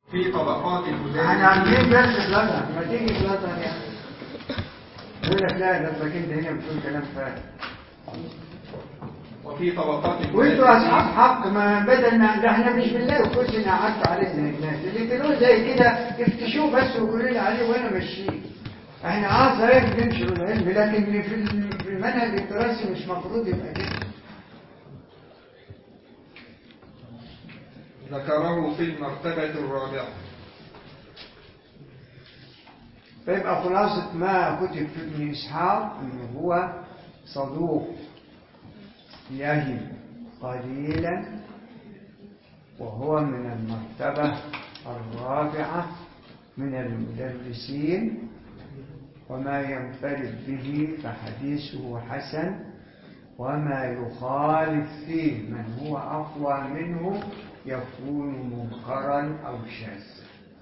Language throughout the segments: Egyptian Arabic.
في طبقات احنا المدرس عاملين درس فلاتر ما تيجي فلاتر يا اخي يقول لك لا ده انت كده هنا بتقول كلام فارغ وفي طبقات وانتوا اصحاب المدرسين حق ما بدل ما ده احنا مش بالله وكرسي قعدت عليه زي الناس اللي تقولوا زي كده افتشوه بس وقولوا لي عليه وانا ماشيين احنا اه صحيح بننشر العلم لكن في الم- في المنهج الدراسي مش مفروض يبقى كده ذكره في المرتبة الرابعة فيبقى خلاصة ما كتب في ابن إسحاق أنه هو صدوق يهم قليلا وهو من المرتبة الرابعة من المدرسين وما ينفرد به فحديثه حسن وما يخالف فيه من هو أقوى منه يكون منكرا أو شاذا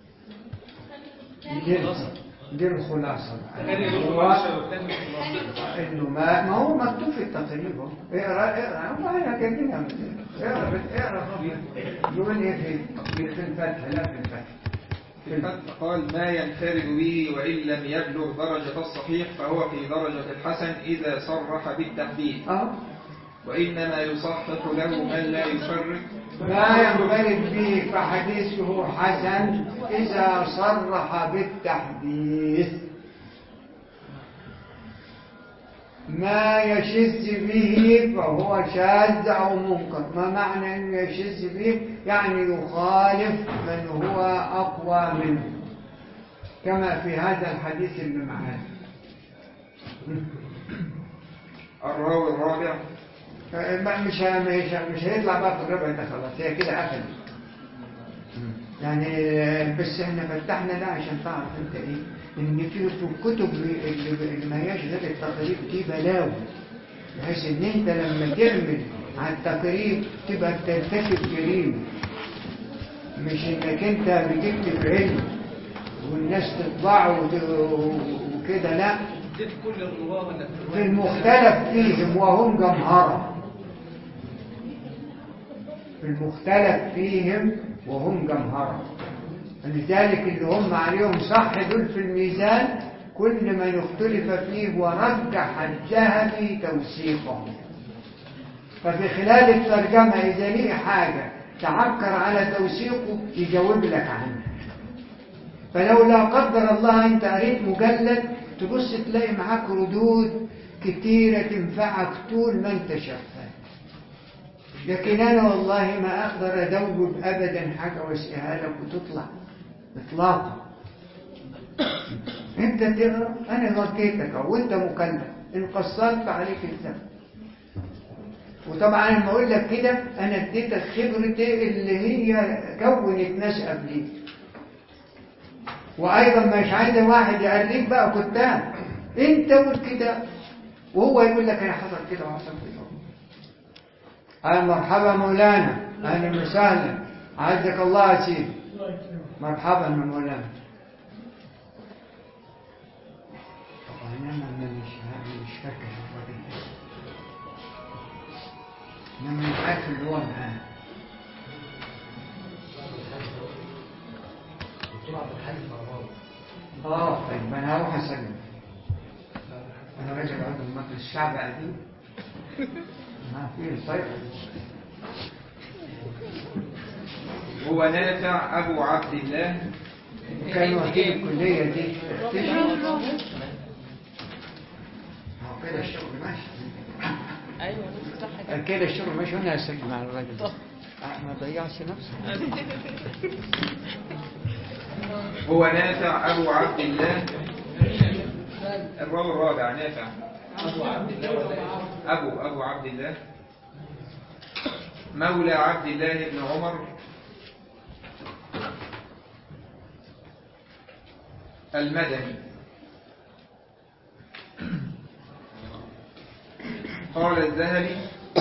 دي دي الخلاصة هو انه ما ما هو مكتوب في التقريب اهو. اقرا اقرا هو احنا كاتبينها اقرا بت- اقرا يقول ايه في في الفتح لا في الفتح في الفتح قال ما ينفرد به وإن لم يبلغ درجة الصحيح فهو في درجة الحسن إذا صرح بالتحديد اه وإنما يصحح له من لا يفرد ما ينفرد به فحديثه حسن إذا صرح بالتحديث ما يشذ به فهو شاذ أو منكر ما معنى أنه يشذ به يعني يخالف من هو أقوى منه كما في هذا الحديث اللي معنا الراوي الرابع ما- مش مش مش هيطلع بقى في الربع ده خلاص هي كده قفلت يعني بس احنا فتحنا ده عشان تعرف انت ايه ان في في الكتب اللي اللي ما هياش غير التقريب دي بلاوي بحيث ان انت لما تعمل على التقريب تبقى بترتكب جريمه مش انك انت بتكتب علم والناس تطبعه وت- وكده لا اديت كل الرواه ولا في المختلف فيهم وهم جمهرة في المختلف فيهم وهم جمهرة لذلك اللي هم عليهم صح دول في الميزان كل من اختلف فيه ورجح الذهبي توثيقه ففي خلال الترجمة إذا ليه حاجة تعكر على توثيقه يجاوب لك عنها فلو لا قدر الله انت قريت مجلد تبص تلاقي معاك ردود كتيرة تنفعك طول ما انت شغال لكن انا والله ما اقدر ادوب ابدا حاجة واسقيها لك وتطلع اطلاقا انت تقرا انا غطيتك او انت مكلف ان قصرت عليك الذنب وطبعا لما اقول لك كده انا اديتك خبرتي اللي هي كونت ناس قبليك وايضا مش عايز واحد يقليك بقى كتاب انت قول كده وهو يقول لك انا حصل كده وحصل كده قال مرحبا مولانا اهلا وسهلا عزك الله يا سيدي مرحبا يا مولانا طبعا انا ما مش مش فاكر الراجل ده انا مش عارف اللي هو معاه اه طيب انا هروح اسلم انا راجل عضو مجلس الشعب قديم ما في طيب هو نافع أبو عبد الله كان وكيل الكلية دي تجي هو كده الشغل ماشي ايوه صح كده كده الشغل ماشي وانا اسجل مع الراجل ده آه، ما ضيعش نفسه هو نافع أبو عبد الله الراوي الرابع نافع أبو أبو عبد الله مولى عبد الله بن عمر المدني قال الذهبي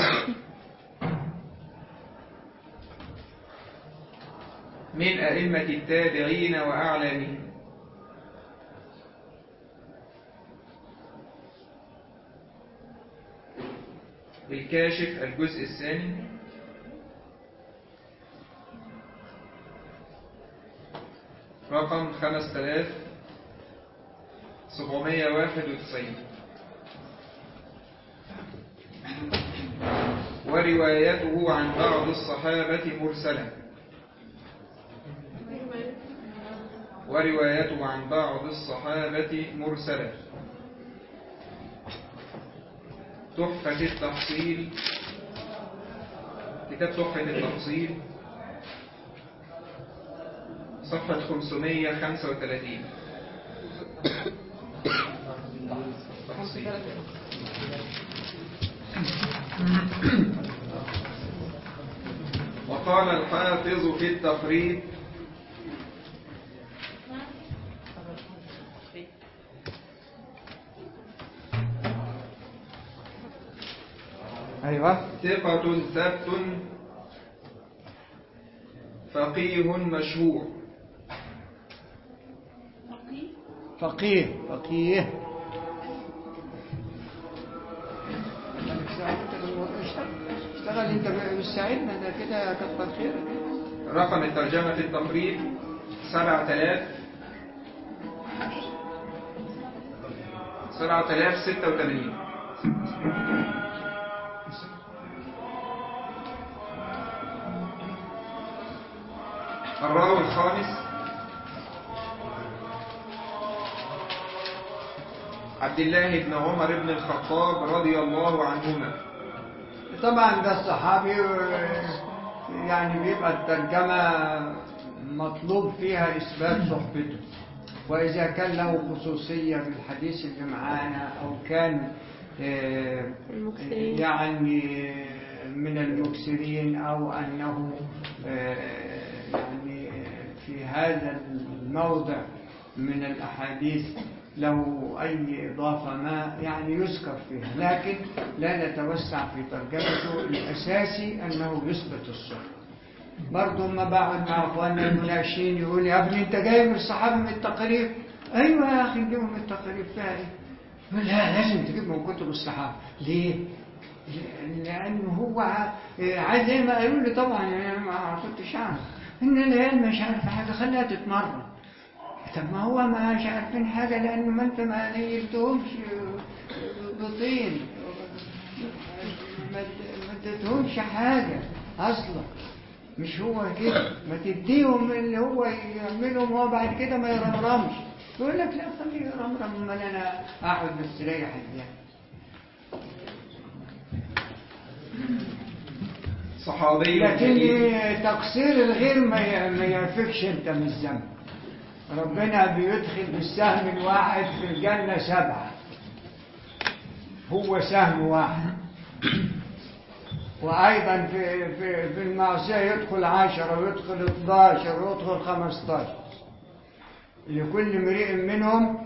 من أئمة التابعين وأعلامهم الكاشف الجزء الثاني رقم 5791 وروايته عن بعض الصحابة مرسلة وروايته عن بعض الصحابة مرسلة تحفة التحصيل كتاب تحفة التحصيل صفحة 535 تحصيل وقال الحافظ في التقريب أيوة ثقة ثبت فقيه مشهور فقيه فقيه اشتغل انت بالساعدنا ده كده كتر خيرك رقم الترجمة في التقريب 7000 7086 الراوي الخامس عبد الله بن عمر بن الخطاب رضي الله عنهما طبعا ده الصحابي يعني بيبقى الترجمة مطلوب فيها إثبات صحبته وإذا كان له خصوصية في الحديث اللي معانا أو كان آه، المكثرين. يعني من المكسرين أو أنه آه، يعني في هذا الموضع من الأحاديث له أي إضافة ما يعني يذكر فيها لكن لا نتوسع في ترجمته الأساسي أنه يثبت الصحة برضه ما بقعد مع اخواننا المناقشين يقول يا ابني انت جاي من الصحابه من التقارير ايوه يا اخي نجيبهم من التقارير فيها ايه؟ يقول لا لازم تجيب من كتب الصحابه ليه؟ لانه هو ع- عايز زي ما قالوا لي طبعا يعني أنا ما كنتش اعرف ان العيال مش عارفه حاجه خليها تتمرن طب ما هو مش عارفين حاجه لان ما انت ما نيلتهمش بطين ما ما اديتهمش حاجه اصلا مش هو كده ما تديهم اللي هو يعملهم هو بعد كده ما يرمرمش يقول لك لا خليه يرمرم امال انا اقعد مستريح ازاي صحابي لكن جليل تقصير الغير ما ي- ما يعفكش انت من الذنب ربنا بيدخل بالسهم الواحد في الجنة سبعة هو سهم واحد وأيضا في, في, في المعصية يدخل عشرة ويدخل 12 ويدخل 15 لكل امرئ منهم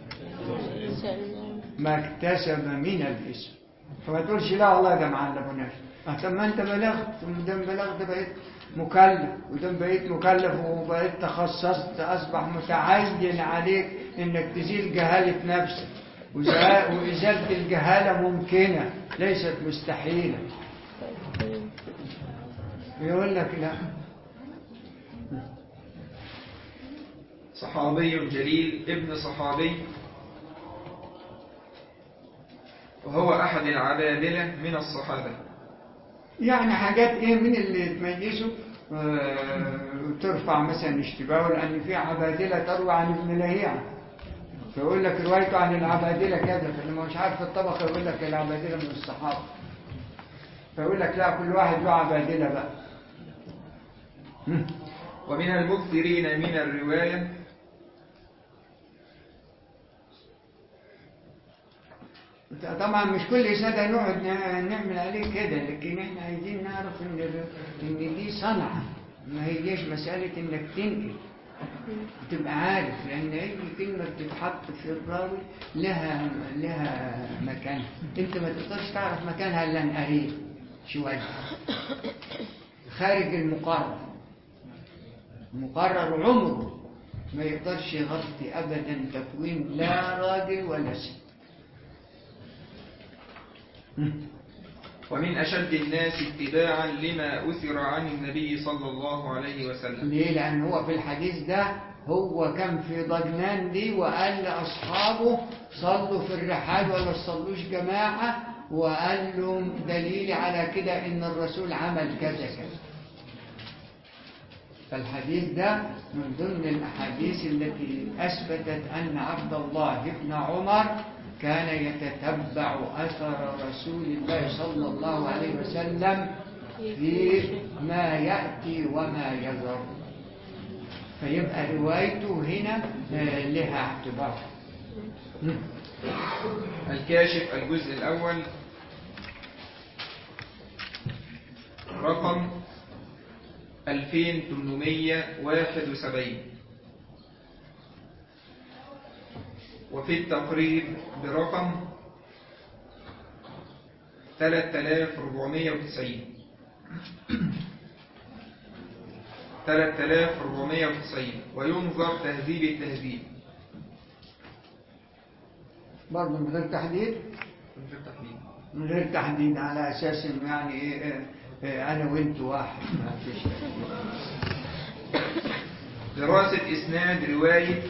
ما اكتسب من الاسم فما تقولش لا والله ده ما علموناش اه طب ما انت بلغت ودام بلغت بقيت مكلف ودام بقيت مكلف وبقيت تخصصت اصبح متعين عليك انك تزيل جهالة نفسك وزا- وازالة الجهالة ممكنة ليست مستحيلة يقول لك لا صحابي جليل ابن صحابي وهو أحد العبادلة من الصحابة يعني حاجات ايه من اللي تميزه آه، وترفع مثلا اشتباهه لان في عبادله تروى عن ابن لهيعه فيقول لك روايته عن العبادله كذا فلما مش عارف الطبقه يقول لك العبادله من الصحابه فيقول لك لا كل واحد له عبادله بقى هم. ومن المكثرين من الرواية طبعا مش كل سنة نقعد ن- نعمل عليه كده لكن احنا عايزين نعرف ان ال- ان دي صنعة ما هيش مسألة انك تنقل تبقى عارف لان اي كلمة بتتحط في الراوي لها لها مكان انت ما تقدرش تعرف مكانها الا ان قريب شوية خارج المقرر مقرر عمره ما يقدرش يغطي ابدا تكوين لا راجل ولا ست ومن أشد الناس اتباعا لما أثر عن النبي صلى الله عليه وسلم ليه لأن هو في الحديث ده هو كان في ضجنان دي وقال لأصحابه صلوا في الرحال ولا تصلوش جماعة وقال لهم دليل على كده إن الرسول عمل كذا كذا فالحديث ده من ضمن الأحاديث التي أثبتت أن عبد الله بن عمر كان يتتبع أثر رسول الله صلى الله عليه وسلم في ما يأتي وما يذر فيبقى روايته هنا آه، لها اعتبار الكاشف الجزء الأول رقم 2871 وفي التقريب برقم 3490 3490 وينظر تهذيب التهذيب برضه من غير تحديد في التحليل من غير تحديد على أساس إنه يعني إيه إيه، إيه، أنا وأنت واحد ما فيش دراسة إسناد رواية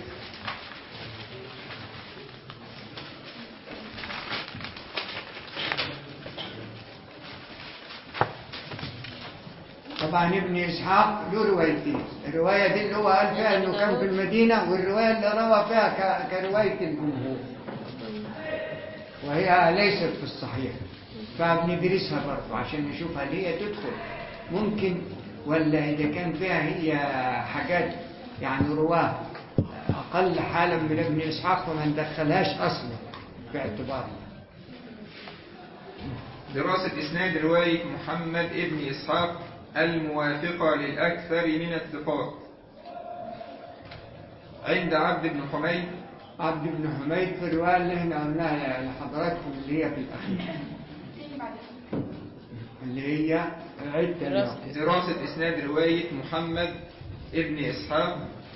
طبعا ابن إسحاق له روايتين الرواية دي اللي هو قال فيها إنه كان في المدينة والرواية اللي روى فيها ك- كرواية الجمهور وهي ليست في الصحيح فبندرسها برضه عشان نشوف هل هي تدخل ممكن ولا إذا كان فيها هي حاجات يعني رواه أقل حالا من ابن إسحاق وما ندخلهاش أصلا في اعتبارنا دراسة إسناد رواية محمد ابن إسحاق الموافقة للأكثر من الثقات عند عبد بن حميد عبد بن حميد في الرواية اللي احنا قلناها لحضراتكم اللي هي في الأخير اللي هي عدة النقط. دراسة إسناد رواية محمد ابن إسحاق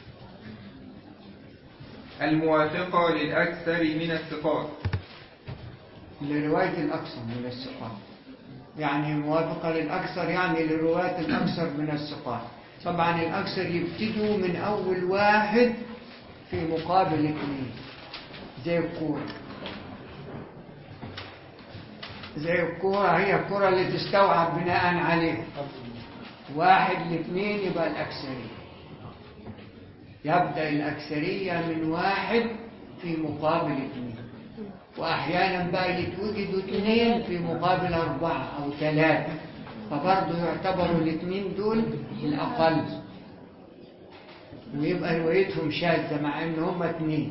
الموافقة للأكثر من الثقات لرواية الأكثر من الثقات يعني موافقة للأكثر يعني لرواية الأكثر من الثقات طبعا الأكثر يبتدوا من أول واحد في مقابل اثنين زي الكورة زي الكورة هي الكورة اللي تستوعب بناء عليه واحد لاثنين يبقى الأكثرية يبدأ الأكثرية من واحد في مقابل اثنين وأحيانا بقى يتوجدوا اثنين في مقابل أربعة أو ثلاثة فبرضه يعتبروا الاثنين دول الأقل ويبقى روايتهم شاذة مع إن هم اثنين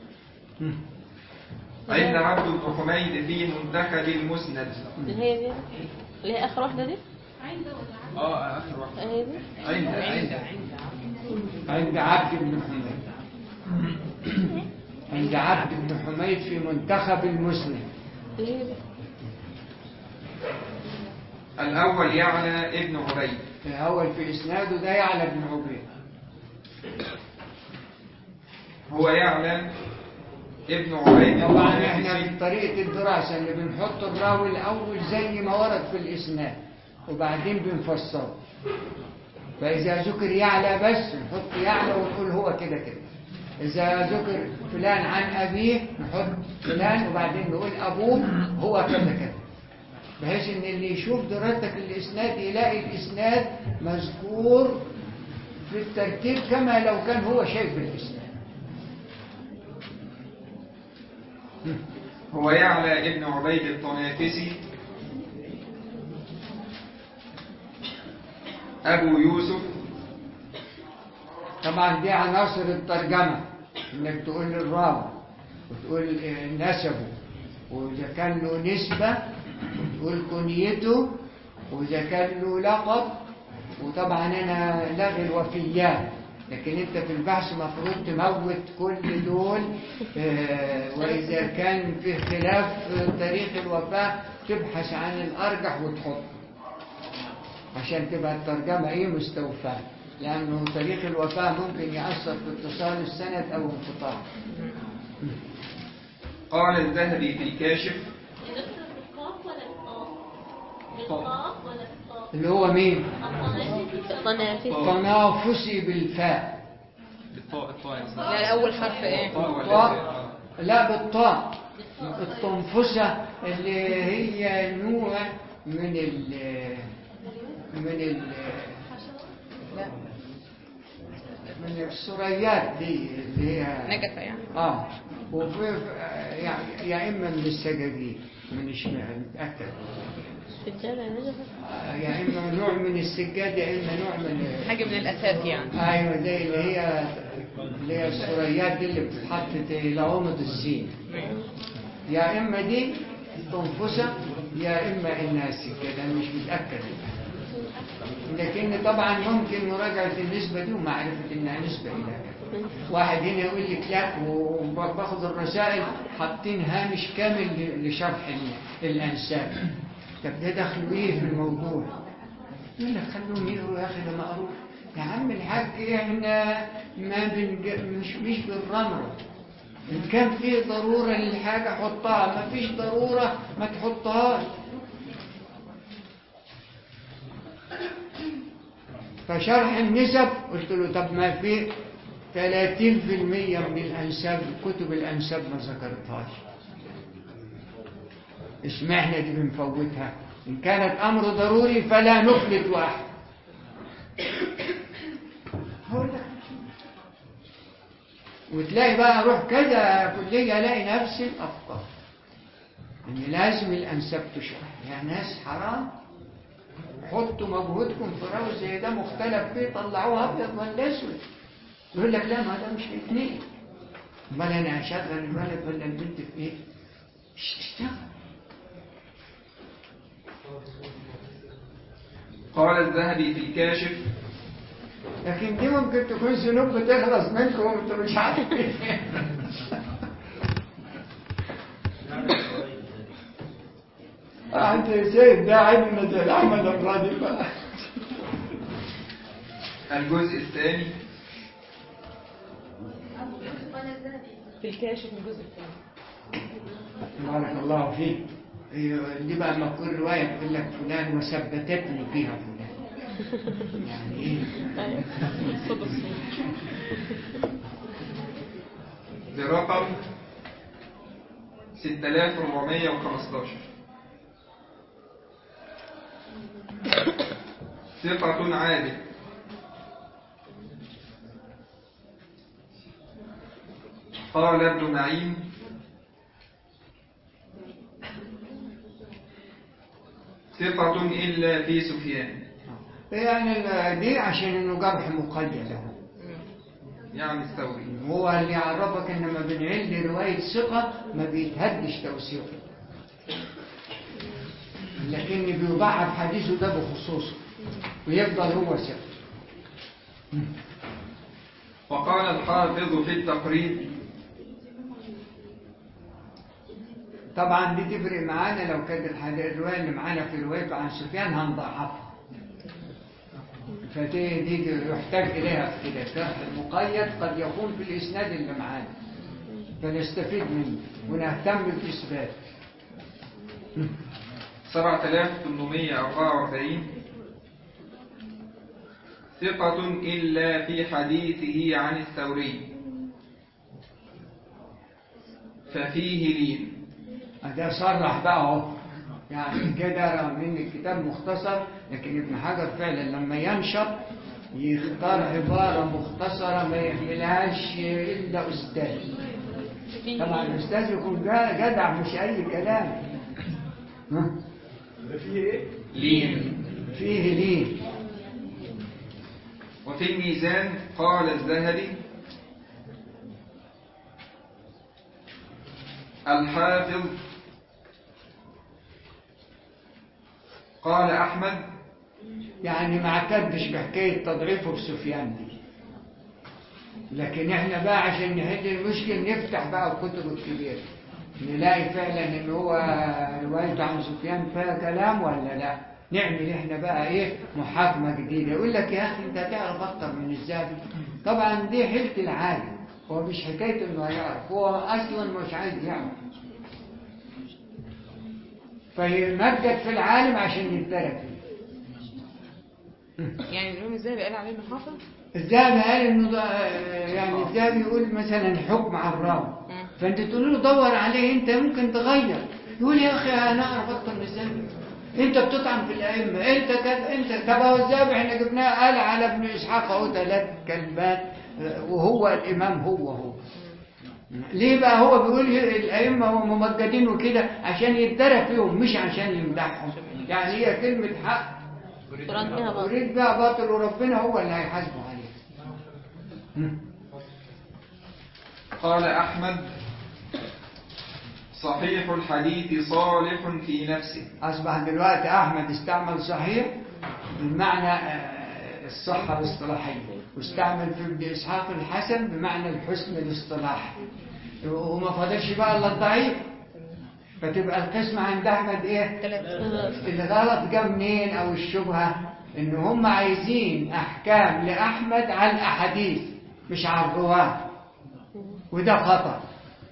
عند عبد بن حميد في منتخب المسند اللي هي دي اللي هي اخر واحده دي اه آخر واحدة هي دي عند عند عند عبد بن حميد عند عبد بن حميد في منتخب المسلم اللي هي دي الأول يعلى ابن عبيد الأول في إسناده ده يعلى بن عبيد هو يعلى ابن عبيد طبعا احنا في طريقة الدراسة اللي بنحط الراوي الأول زي ما ورد في الإسناد وبعدين بنفسره فإذا ذكر يعلى بس نحط يعلى ونقول هو كده كده إذا ذكر فلان عن أبيه نحط فلان وبعدين نقول أبوه هو كذا كذا بحيث إن اللي يشوف دراستك الإسناد يلاقي الإسناد مذكور في الترتيب كما لو كان هو شايف الإسناد هو يعلى ابن عبيد الطنافسي أبو يوسف طبعا دي عناصر الترجمة انك تقول الراوي وتقول آه، نسبه واذا كان له نسبة وتقول كنيته واذا كان له لقب وطبعا انا لاغي الوفيات لكن انت في البحث مفروض تموت كل دول آه، واذا كان في خلاف في تاريخ الوفاة تبحث عن الارجح وتحط عشان تبقى الترجمة ايه مستوفاة لأنه تاريخ الوفاة ممكن يأثر في اتصال السند أو انقطاع قال الذهبي في الكاشف بالطاء اللي هو مين الطنافس تنافسي بالفاء بالطاء الطاء لا أول حرف إيه الطاء ولا الطاء لا بالطاء التنفسة اللي هي نوع من ال من ال لا من السريات دي اللي هي نجفة يعني اه وفي يعني يا اما من السجاجيد من الشمال متاكد سجادة نجفة آه، يا اما نوع من السجاد يا اما نوع من حاجة من الأثاث يعني ايوه زي اللي هي اللي هي السريات دي اللي بتتحط لعومة الزين يا اما دي تنفسة يا اما انها سجادة انا مش متاكد لكن طبعا ممكن مراجعة النسبة دي ومعرفة انها نسبة الى كذا واحد هنا يقول لك لا وباخد الرسائل حاطين هامش كامل ل- لشرح ال- الانساب طب ده دخلوا ايه في الموضوع يقول لك خلوهم يقروا يا اخي ده مقروء يا عم الحاج احنا ما بنج... مش مش بالرمرة ان كان في ضرورة للحاجة حطها ما فيش ضرورة ما تحطهاش فشرح النسب قلت له طب ما في 30% من الأنساب كتب الأنساب ما ذكرتهاش اشمعنى دي بنفوتها إن كانت أمر ضروري فلا نفلت واحد هو ده. وتلاقي بقى أروح كذا كلية ألاقي نفس الأفكار إن لازم الأنساب تشرح يا ناس حرام حطوا مجهودكم في راوي زي ده مختلف فيه طلعوه ابيض ولا اسود يقول لك لا ما ده مش الاثنين امال انا اشغل الولد ولا البنت في ايه؟ مش تشتغل قال الذهبي في الكاشف لكن دي ممكن تكون ذنوب بتخلص منكم وانتم مش عارفين انت يا سيد ده عيبنا زي الاحمد الراضي بقى الجزء الثاني في الكاشف الجزء الثاني بارك الله فيك أيوة، دي بقى ما تكون رواية تقول لك فلان وثبتتني فيها فلان يعني ايه صدق برقم 6415 ثقة عادل قال ابن معين ثقة إلا في سفيان يعني ال- دي عشان انه جرح مقيد له يعني الثوري هو اللي يعرفك ان ما بنعل رواية ثقة ما بيتهدش توثيقه لكن بيضعف حديثه ده بخصوصه ويفضل هو ثقة وقال الحافظ في التقريب طبعا دي تفرق معانا لو كانت الحد- الرواية اللي معانا في روايته عن سفيان هنضعفها فدي دي يحتاج إليها في كده الشرح المقيد قد يكون في الإسناد اللي معانا فنستفيد منه ونهتم بالإثبات 7844 ثقة إلا في حديثه عن الثوري ففيه لين ده صرح بقى اهو يعني كده رغم ان الكتاب مختصر لكن ابن حجر فعلا لما ينشط يختار عبارة مختصرة ما يحملهاش إلا أستاذ طبعا الأستاذ يكون جا- جدع مش أي كلام ها؟ لين فيه لين وفي الميزان قال الذهبي الحافظ قال أحمد يعني ما اعتدش بحكاية تضعيفه في سفيان دي لكن احنا بقى عشان نحل المشكل نفتح بقى الكتب الكبيرة نلاقي فعلا ان هو روايته عن سفيان فيها كلام ولا لا نعمل احنا بقى ايه محاكمة جديدة يقول لك يا اخي انت هتعرف اكتر من الذهبي طبعا دي حيلة العالم هو مش حكاية انه هيعرف هو اصلا مش عايز يعرف فيمجد في العالم عشان يتبارك فيه يعني الإمام الذهبي قال عليه إنه حافظ الذهبي قال انه ده- يعني الذهبي يقول مثلا حكم على الراوي مم. فانت تقول له دور عليه انت ممكن تغير يقول يا اخي انا اعرف اكتر من الذهبي انت بتطعن في الائمه انت كذا انت طب هو الذهبي احنا جبناه قال على ابن اسحاق اهو ثلاث كلمات وهو الامام هو هو ليه بقى هو بيقول الائمه هم ممجدين وكده عشان يتدرى فيهم مش عشان يمدحهم يعني هي كلمه حق قرآن فيها باطل يريد بقى باطل وربنا هو اللي هيحاسبه عليه مم. قال أحمد صحيح الحديث صالح في نفسه أصبح دلوقتي أحمد استعمل صحيح بمعنى آه، الصحة الاصطلاحية واستعمل في ابن إسحاق الحسن بمعنى الحسن الاصطلاحي وما فاضلش بقى إلا الضعيف فتبقى القسمة عند أحمد إيه؟ الغلط جه منين أو الشبهة إن هم عايزين أحكام لأحمد على الأحاديث مش على الرواة وده خطأ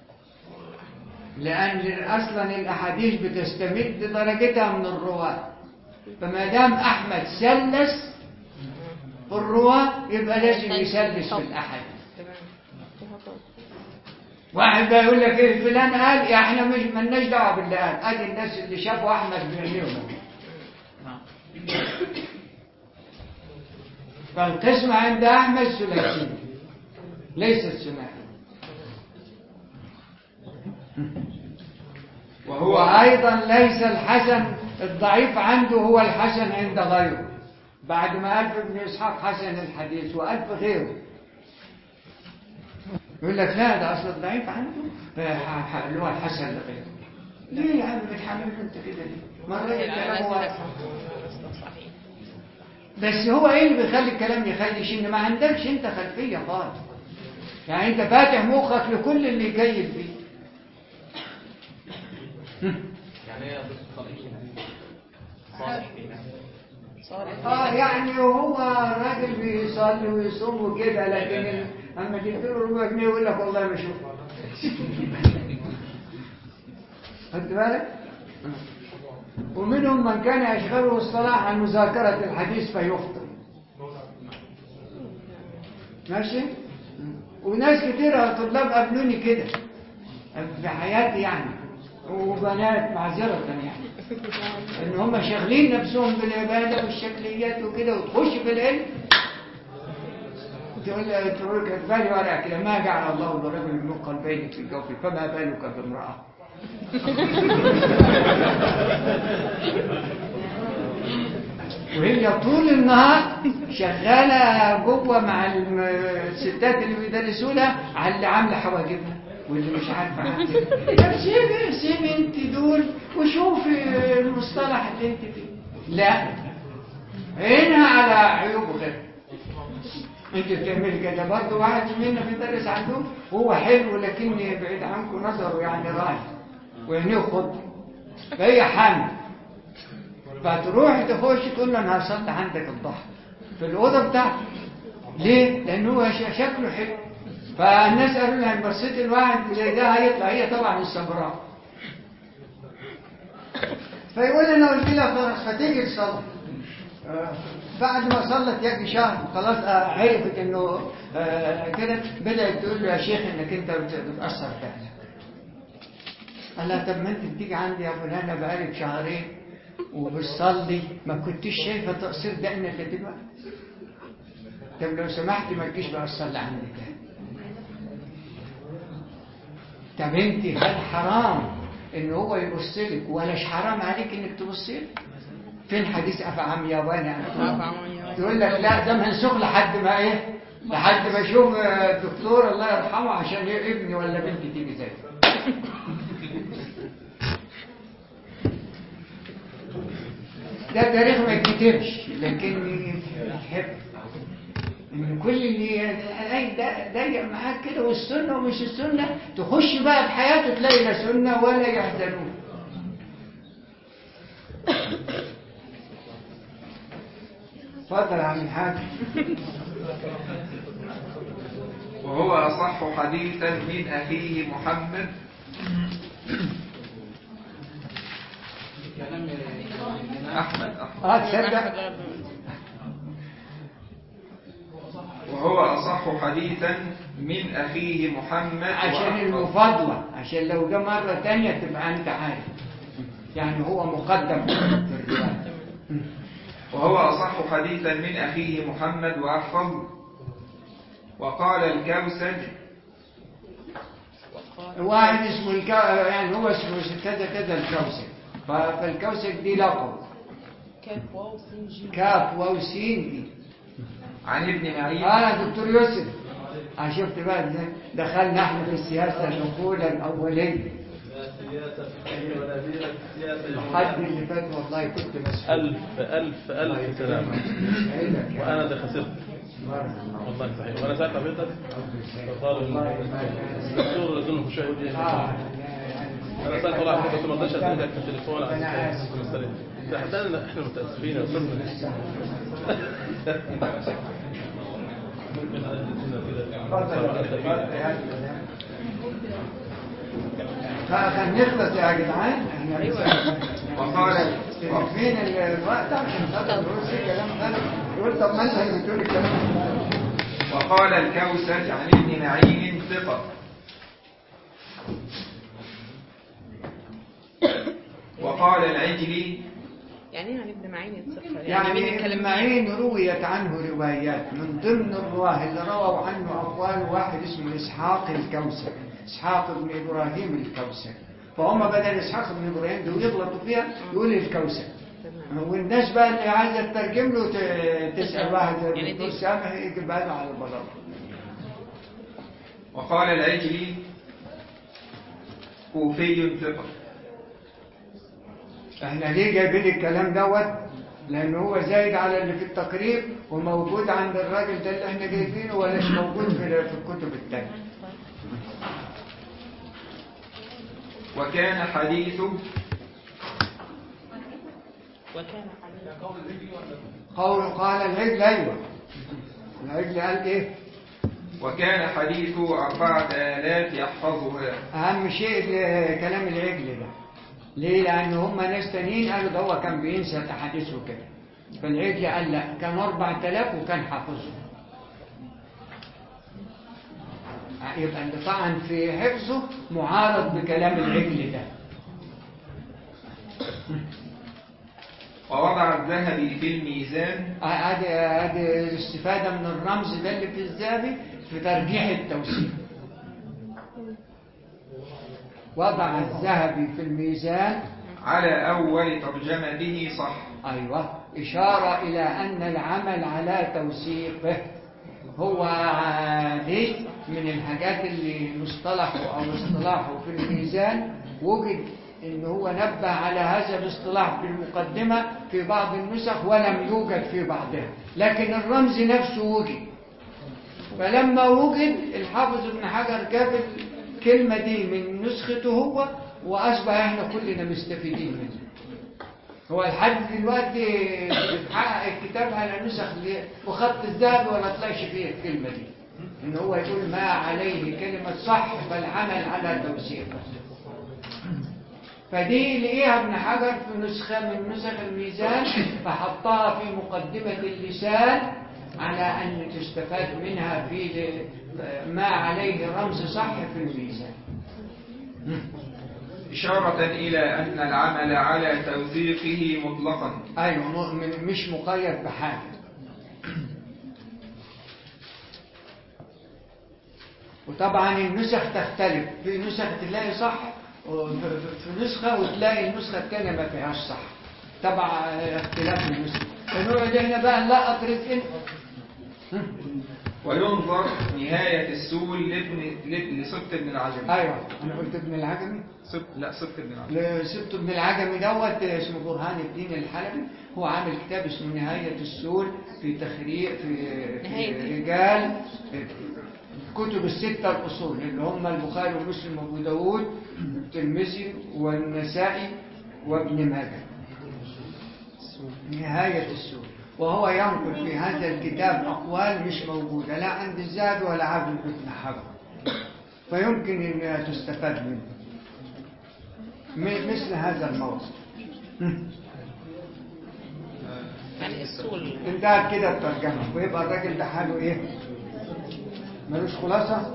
لأن أصلا الأحاديث بتستمد درجتها من الرواة فما دام أحمد سلس في الرواة يبقى لازم يسلس في الأحاديث واحد بقى يقول لك ايه فلان قال يا احنا مش مالناش دعوه باللي قال ادي الناس اللي شافوا احمد بعينيهم فالقسمة عند احمد ثلاثية ليست ثنائية وهو وأيضا ليس الحسن الضعيف عنده هو الحسن عند غيره بعد ما قال في ابن إسحاق حسن الحديث وقال في غيره يقول لك لا ده أصل الضعيف عنده آه، ح- ح- اللي هو الحسن لغيره ليه يا عم بتحمله انت كده ليه؟ مرة الكلام هو صحيح بس هو ايه اللي بيخلي الكلام يخليش ان ما عندكش انت خلفيه خالص يعني انت فاتح مخك لكل اللي جاي فيه يعني ايه صالح صالح صالح اه يعني وهو راجل بيصلي ويصوم وكده لكن ال- اما تديله ربع جنيه يقول لك والله ما اشوفه خدت بالك؟ ومنهم من كان يشغله الصلاة عن مذاكرة الحديث فيفطر ماشي؟ وناس كتير طلاب قابلوني كده في حياتي يعني وبنات معذرة يعني ان هم شاغلين نفسهم بالعباده والشكليات وكده وتخش في العلم تقول تقول كتبالي ورقه كده ما جعل الله لرجل من قلبين في جوفه فما بالك بامراه وهي طول النهار شغاله جوه مع الم- الستات اللي بيدرسوا لها على اللي عامله حواجبها واللي مش عارفه عامله طب سيبي سيبي انت دول وشوفي المصطلح اللي انت فيه لا عينها على عيوب غيرها انت بتعمل كده برضه واحد زميلنا بيدرس عندهم هو حلو لكن بعيد عنكم نظره يعني رايح وعينيه خضر فهي حامل فتروح تخش تقول له انا هصلي عندك الضحى في الاوضه بتاعته ليه؟ لان هو ش- شكله حلو فالناس قالوا لها ان بصيت الواحد زي ده هيطلع هي طبعا السمراء فيقول انا قلت لها خلاص فتيجي تصلي آه، بعد ما صلت يجي شهر خلاص آه، عرفت انه آه، كده بدات تقول له يا شيخ انك انت بت- بتاثر فعلا قال لها طب ما انت بتيجي عندي يا فلانه بقالك شهرين وبتصلي ما كنتش شايفه تقصير دقنك إلا دلوقتي طب لو سمحتي ما تجيش بقى تصلي عندي تاني طب انت هل حرام ان هو يبص لك ولاش حرام عليك انك تبص له فين حديث افعم ياباني أفعم ياباني. تقول لك لا ده منسوخ لحد ما ايه لحد ما اشوف آه، الدكتور الله يرحمه عشان إيه ابني ولا بنتي تيجي زيه ده تاريخ ما يتكتبش لكن يتحب ان كل اللي الاقي ده ضيق معاك كده والسنه ومش السنه تخش بقى في حياته تلاقي لا سنه ولا يحزنون اتفضل يا عم الحاج وهو أصح حديثا من أخيه محمد أحمد أحمد اه تصدق وهو أصح حديثا من أخيه محمد عشان وأحفظ. المفاضلة عشان لو جه مرة تانية تبقى أنت عارف يعني هو مقدم في الرواية وهو أصح حديثا من أخيه محمد وأحفظ وقال الكوسج واحد اسمه الكو... يعني هو اسمه كذا كذا الكوسج ف- فالكوسج دي لقب كاف واو سين جيم كاف واو سين دي عن ابن معين اه دكتور يوسف اه شفت بقى ازاي دخلنا احنا في السياسة الأولى الأولية الحد اللي فات والله كنت مسؤول ألف ألف ألف سلامة قايل لك يعني. وأنا ده خسرت بارك الله. والله صحيح وأنا ساعتها قابلتك فقال والله ما- الدكتور لازم مش يقول لي اه أنا ساعتها والله حبيت ما رضيتش أديك في التليفون أنا آسف. ده احنا احنا متأسفين يا أستاذنا ممكن أدينا كده فكان نخلص يا جدعان احنا وقال فين ال- الوقت عشان خاطر نقول في كلام غلط يقول طب ما انت اللي بتقول الكلام ده. وقال الكوسج عن ابن معين ثقة وقال العجلي يعني ايه عن ابن معين الصفر يعني, يعني مين ابن الكلام معين رويت عنه روايات من ضمن الرواه اللي رووا عنه أقوال واحد اسمه إسحاق الكوسر إسحاق بن إبراهيم الكوسر فهم بدل إسحاق بن إبراهيم دول يغلطوا فيها يقول الكوسر والناس بقى اللي عايزة تترجم له ت- تسأل واحد زي يعني الدكتور دي- سامح يجيبها له على البلاط وقال العجلي كوفي ثقة احنا ليه جايبين الكلام دوت لان هو زايد على اللي في التقريب وموجود عند الراجل ده اللي احنا جايبينه ولا مش موجود في في الكتب التانية وكان حديثه وكان عليه قول قال العجل ايوه العجل قال ايه وكان حديثه أربعة آلاف يحفظها اهم شيء ال- كلام العجل ده ليه لان هم ناس تانيين قالوا ده هو كان بينسى تحديثه كده فالعجل قال لا كان 4000 وكان حافظه يبقى اللي طعن في حفظه معارض بكلام العجل ده ووضع الذهبي في الميزان ادي ادي الاستفاده من الرمز ده اللي في الذهبي في ترجيح التوسيع وضع الذهبي في الميزان على أول ترجمته صح ايوه اشاره الى ان العمل على توثيقه هو عادي من الحاجات اللي مصطلحه او اصطلاحه في الميزان وجد ان هو نبه على هذا الاصطلاح في المقدمه في بعض النسخ ولم يوجد في بعضها لكن الرمز نفسه وجد فلما وجد الحافظ ابن حجر جاب الكلمه دي من نسخته هو واصبح احنا كلنا مستفيدين منه هو لحد دلوقتي بيتحقق الكتاب على نسخ اللي- وخط الذهب وما طلعش فيه الكلمة دي ان هو يقول ما عليه كلمة صح فالعمل على توثيقه فدي لقيها ابن حجر في نسخة من نسخ الميزان فحطها في مقدمة اللسان على أن تستفاد منها في ما عليه رمز صح في الميزان إشارة إلى أن العمل على توثيقه مطلقا أيوة م- م- مش مقيد بحاجة وطبعا النسخ تختلف في نسخ تلاقي صح وفي- في نسخة وتلاقي النسخة التانية ما فيهاش صح طبعا اختلاف النسخ فنقعد احنا بقى نلقط رزقنا وينظر نهاية السول لابن لابن لسبط بن العجمي ايوه انا قلت ابن العجمي سبط لا سبط بن العجمي لسبت ابن العجمي دوت اسمه برهان الدين الحلبي هو عامل كتاب اسمه نهاية السول في تخريج في, نهاية في إيه؟ رجال كتب الستة الأصول اللي هم البخاري ومسلم وأبو داود والترمذي والنسائي وابن ماجه نهاية السول وهو ينقل في هذا الكتاب أقوال مش موجودة لا عند الزاد ولا عبد ابن حجر فيمكن أن تستفاد منه م- مثل هذا الموضوع يعني السول انتهت كده الترجمة ويبقى الراجل ده حاله ايه ملوش خلاصة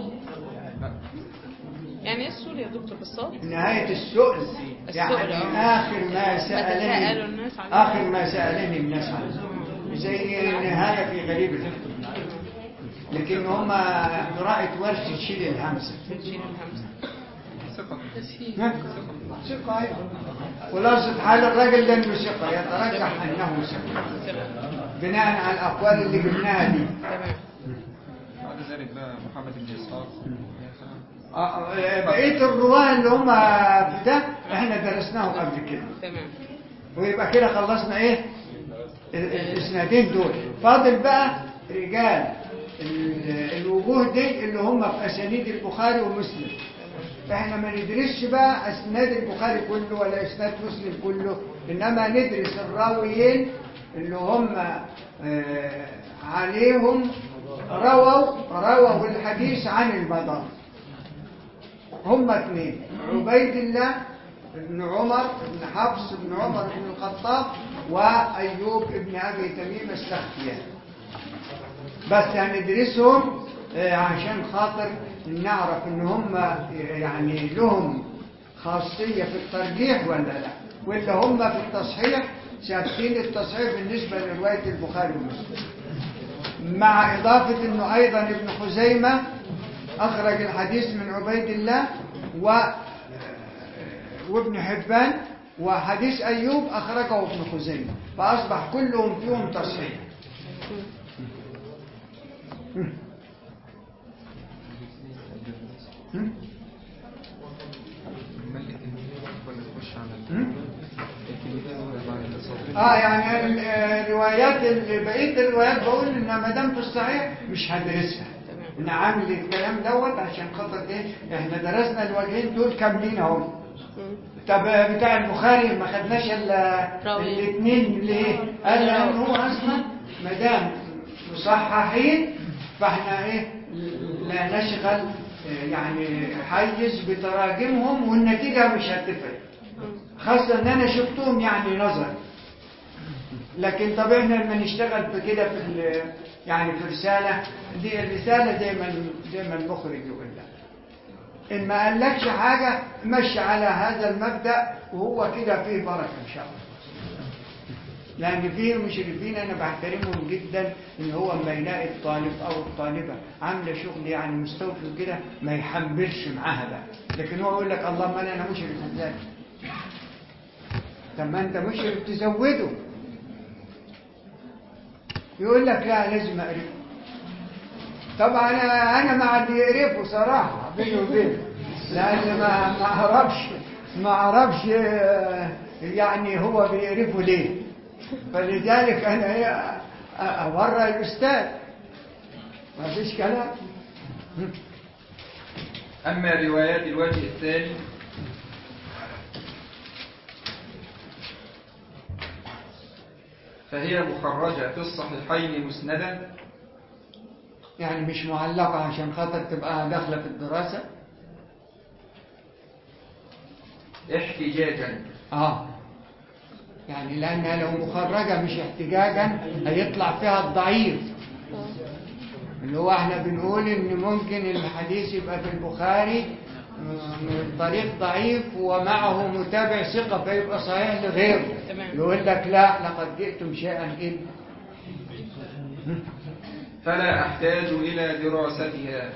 يعني ايه السول يا دكتور بالصوت نهاية السؤل السؤل، يعني آه. آخر ما تساءلوا سألني الناس عليه. آخر ما سألني الناس عنه زي النهاية في غريب الفكر لكن هم قراءة ورش تشيل الهمزة بتشيل الهمزة ثقة ها؟ ثقة أيضا خلاصة حال الراجل ده انه ثقة يترجح انه ثقة بناء على الاقوال اللي قلناها دي تمام بعد ذلك بقى محمد بن إسحاق آه، آه، بقية الرواة اللي هم في ده احنا درسناهم قبل كده تمام ويبقى كده خلصنا ايه ال- الاسنادين دول فاضل بقى رجال ال- الوجوه دي اللي هم في اسانيد البخاري ومسلم احنا ما ندرسش بقى اسناد البخاري كله ولا اسناد مسلم كله انما ندرس الراويين اللي هم آه، عليهم رووا رووا الحديث عن المدار هم اثنين عبيد الله بن عمر بن حفص بن عمر بن الخطاب وأيوب بن أبي تميم السختياني بس هندرسهم آه، عشان خاطر نعرف ان هم يعني لهم خاصية في الترجيح ولا لا ولا هم في التصحيح ثابتين التصحيح بالنسبة لرواية البخاري ومسلم مع إضافة أنه أيضا ابن خزيمة أخرج الحديث من عبيد الله و وابن حبان وحديث أيوب أخرجه ابن خزيمة فأصبح كلهم فيهم تصحيح ملك ولا نخش على هم؟ الكلمتين دول بعد السطرين اه يعني ال- آه، الروايات ال- بقيه الروايات بقول ان ما دام في الصحيح مش هدرسها انا عامل الكلام دوت عشان خاطر ايه احنا درسنا الوجهين دول كاملين اهو طب بتاع البخاري ما خدناش الا راوي. الاثنين ليه قال لان هو اصلا ما دام مصححين فاحنا ايه لا نشغل آه، يعني حيز بتراجمهم والنتيجه مش هتفرق خاصة ان انا شفتهم يعني نظر لكن طب احنا لما نشتغل في كده في ال- يعني في رسالة دي الرسالة زي ما زي ما المخرج يقول لك ان ما قالكش حاجة مشي على هذا المبدأ وهو كده فيه بركة ان شاء الله لأن فيه مشرفين أنا بحترمهم جدا إن هو لما يلاقي الطالب أو الطالبة عاملة شغل يعني مستوفي كده ما يحملش معاها بقى لكن هو يقول لك اللهم أنا أنا مشرف إزاي طب ما أنت مشرف تزوده يقول لك لا لازم أقرفه طبعا أنا أنا مع اللي يقرفه صراحة بيني وبينه لأن ما ما أعرفش ما أعرفش آه، يعني هو بيقرفه ليه فلذلك أنا إيه أ- أورى الأستاذ ما فيش كلام أما روايات الوجه الثاني فهي مخرجة في الصحيحين مسندا يعني مش معلقة عشان خاطر تبقى داخلة في الدراسة احتجاجا آه يعني لأنها لو مخرجة مش احتجاجا هيطلع فيها الضعيف اللي هو احنا بنقول ان ممكن الحديث يبقى في البخاري من طريق ضعيف ومعه متابع ثقة فيبقى صحيح لغيره تمام. يقول لك لا لقد جئتم شيئا إلا فلا أحتاج إلى دراستها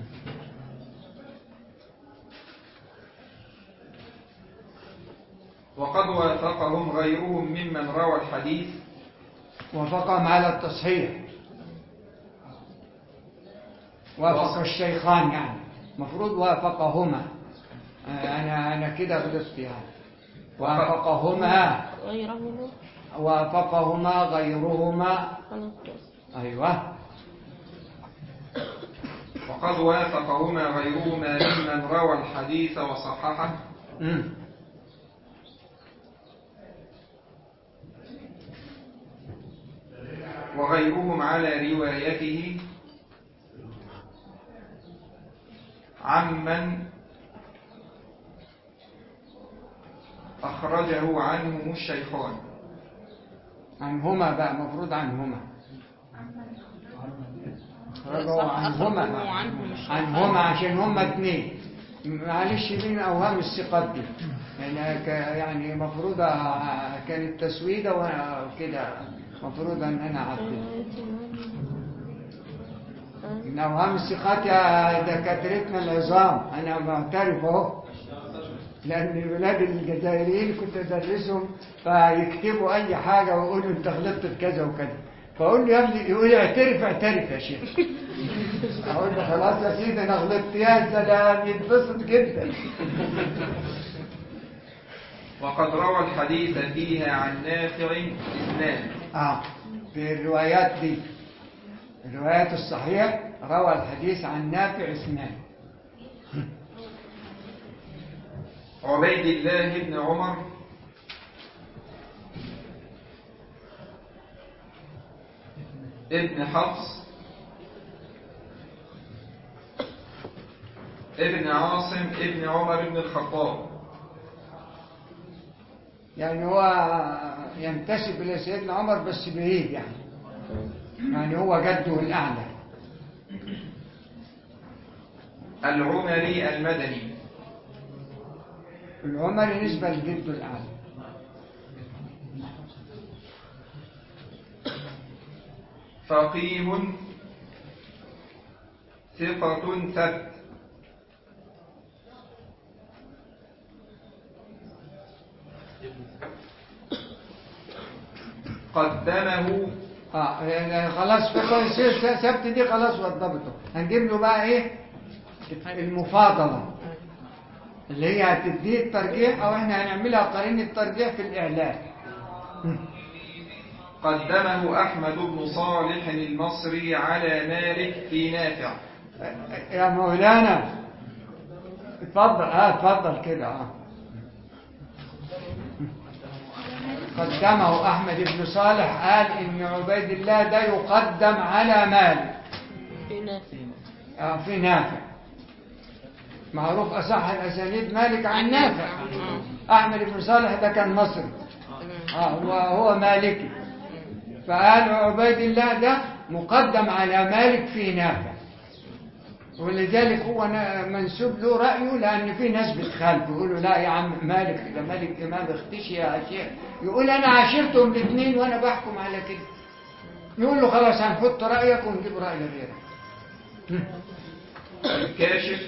وقد وافقهم غيرهم ممن روى الحديث وافقهم على التصحيح وافق الشيخان يعني المفروض وافقهما آه، انا انا كده غلطت يعني وافقهما غيره وافقهما غيرهما خلاص ايوه وقد وافقهما غيرهما ممن روى الحديث وصححه مم. وغيرهم على روايته عمن أخرجه عنهم الشيخان عنهما بقى مفروض عنهما أخرجه عنهما أخرجه عنهم الشيخان. عنهما عشان هما اتنين معلش من أوهام الثقات دي يعني ك- يعني مفروضة كانت تسويدة وكده مفروض أن أنا أعدل من أوهام الثقات يا دكاترتنا العظام أنا معترف أهو لأن الولاد الجزائريين كنت أدرسهم فيكتبوا أي حاجة ويقولوا أنت غلطت في كذا وكذا فأقول له يا ابني يقول لي اعترف اعترف يا شيخ أقول له خلاص يا سيدي أنا غلطت يا سلام يتبسط جدا وقد روى الحديث فيها عن نافع اثنان آه في الروايات دي الروايات الصحيحة روى الحديث عن نافع اثنان عبيد الله بن عمر ابن حفص ابن عاصم ابن عمر بن الخطاب يعني هو ينتسب إلى سيدنا عمر بس بعيد يعني يعني هو جده الأعلى العمري المدني العمري نسبة لجده الأعلى فقيه ثقة ثبت قدمه اه يعني خلاص في كل سبت دي خلاص وضبطه هنجيب له بقى ايه المفاضلة اللي هي هتديه الترجيح او احنا هنعملها قرين الترجيح في الاعلان قدمه أحمد بن صالح المصري على مالك في نافع يا مولانا اتفضل اه اتفضل كده اه قدمه احمد بن صالح قال ان عبيد الله ده يقدم على مالك في نافع آه، في نافع معروف أصح الأسانيد مالك عن نافع أحمد بن صالح ده كان مصري آه هو هو مالكي فقال عبيد الله ده مقدم على مالك في نافع ولذلك هو نا- منسوب له رأيه لأن في ناس بتخالف يقولوا لا يا عم مالك ده مالك إمام اختشي يا شيخ يقول أنا عاشرتهم الاثنين وأنا بحكم على كده يقول له خلاص هنحط رأيك ونجيب رأي غيرك الكاشف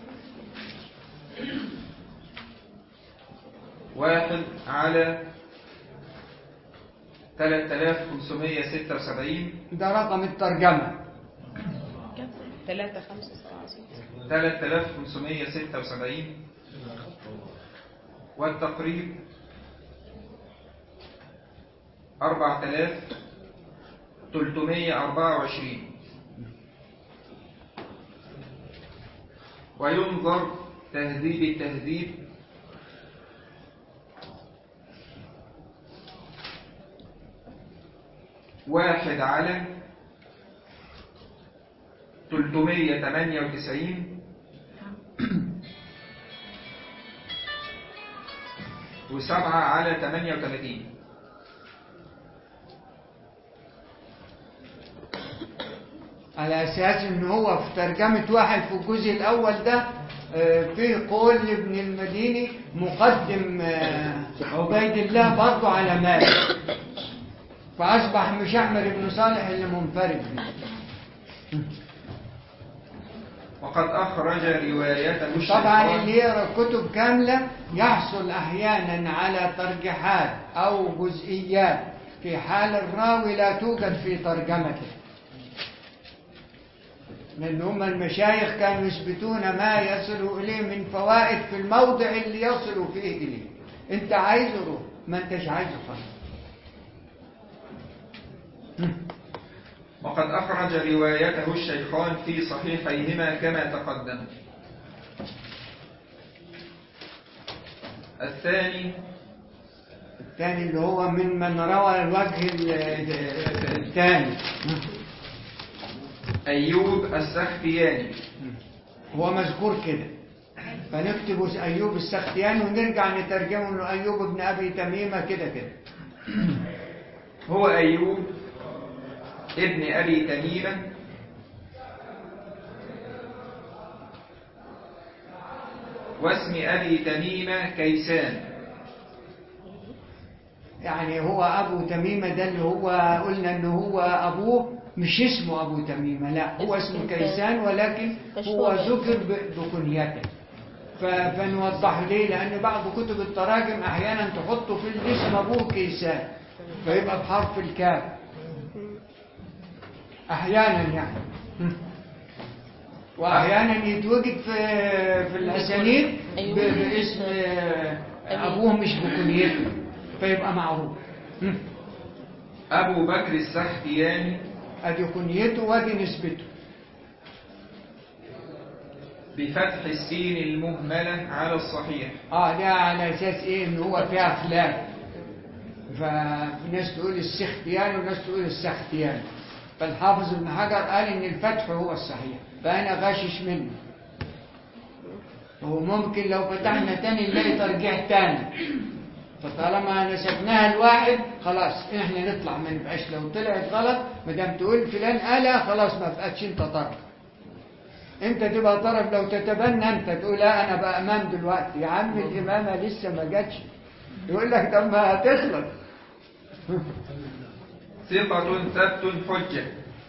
واحد على 3576 ده رقم الترجمة ثلاثة خمسة سبعة ستة 3576 والتقريب 4324 وينظر تهذيب التهذيب واحد على 398 وسبعة على 38 على أساس إن هو في ترجمة واحد في الجزء الأول ده آه، في قول ابن المديني مقدم آه، عبيد الله برضه على مالك فأصبح مشعمر بن صالح اللي منفرد به وقد أخرج روايته طبعا الشيخان اللي يقرا كتب كاملة يحصل أحيانا على ترجيحات أو جزئيات في حال الراوي لا توجد في ترجمته لأن هم المشايخ كانوا يثبتون ما يصل إليه من فوائد في الموضع اللي يصل فيه إليه أنت عايزه روح ما أنتش عايزه خلاص وقد أخرج روايته الشيخان في صحيحيهما كما تقدم الثاني الثاني اللي هو من من روى الوجه ال- الثاني أيوب السختياني هو مذكور كده فنكتب أيوب السختياني ونرجع نترجمه إنه أيوب ابن أبي تميمة كده كده هو أيوب ابن أبي تميمة واسم أبي تميمة كيسان يعني هو أبو تميمة ده اللي هو قلنا إن هو أبوه مش اسمه أبو تميمة لا هو اسمه اسمه كيسان ولكن هو مشهور. ذكر ب- بكنيته ف- فنوضح ليه لأن بعض كتب التراجم أحيانا تحطه في الاسم أبوه كيسان فيبقى بحرف الكاف أحيانا يعني وأحيانا يتوجد في في الأسانيد ب- أيوه. باسم آه، أبوه مش بكنيته فيبقى معروف أبو بكر السختياني ادي كنيته وادي نسبته بفتح السين المهملة على الصحيح اه ده على اساس ايه ان هو فيها خلاف فناس تقول السختيان وناس تقول السختيان فالحافظ ابن حجر قال ان الفتح هو الصحيح فانا غاشش منه وممكن لو فتحنا تاني نلاقي ترجيع تاني فطالما نسبناها لواحد خلاص احنا نطلع ما نبقاش لو طلعت غلط ما دام تقول فلان قالها خلاص ما بقتش انت طرف انت تبقى طرف لو تتبنى انت تقول لا انا بقى امام دلوقتي يا عم الامامه لسه ما جاتش يقول لك طب ما هتخلص ثقة ثبت حجة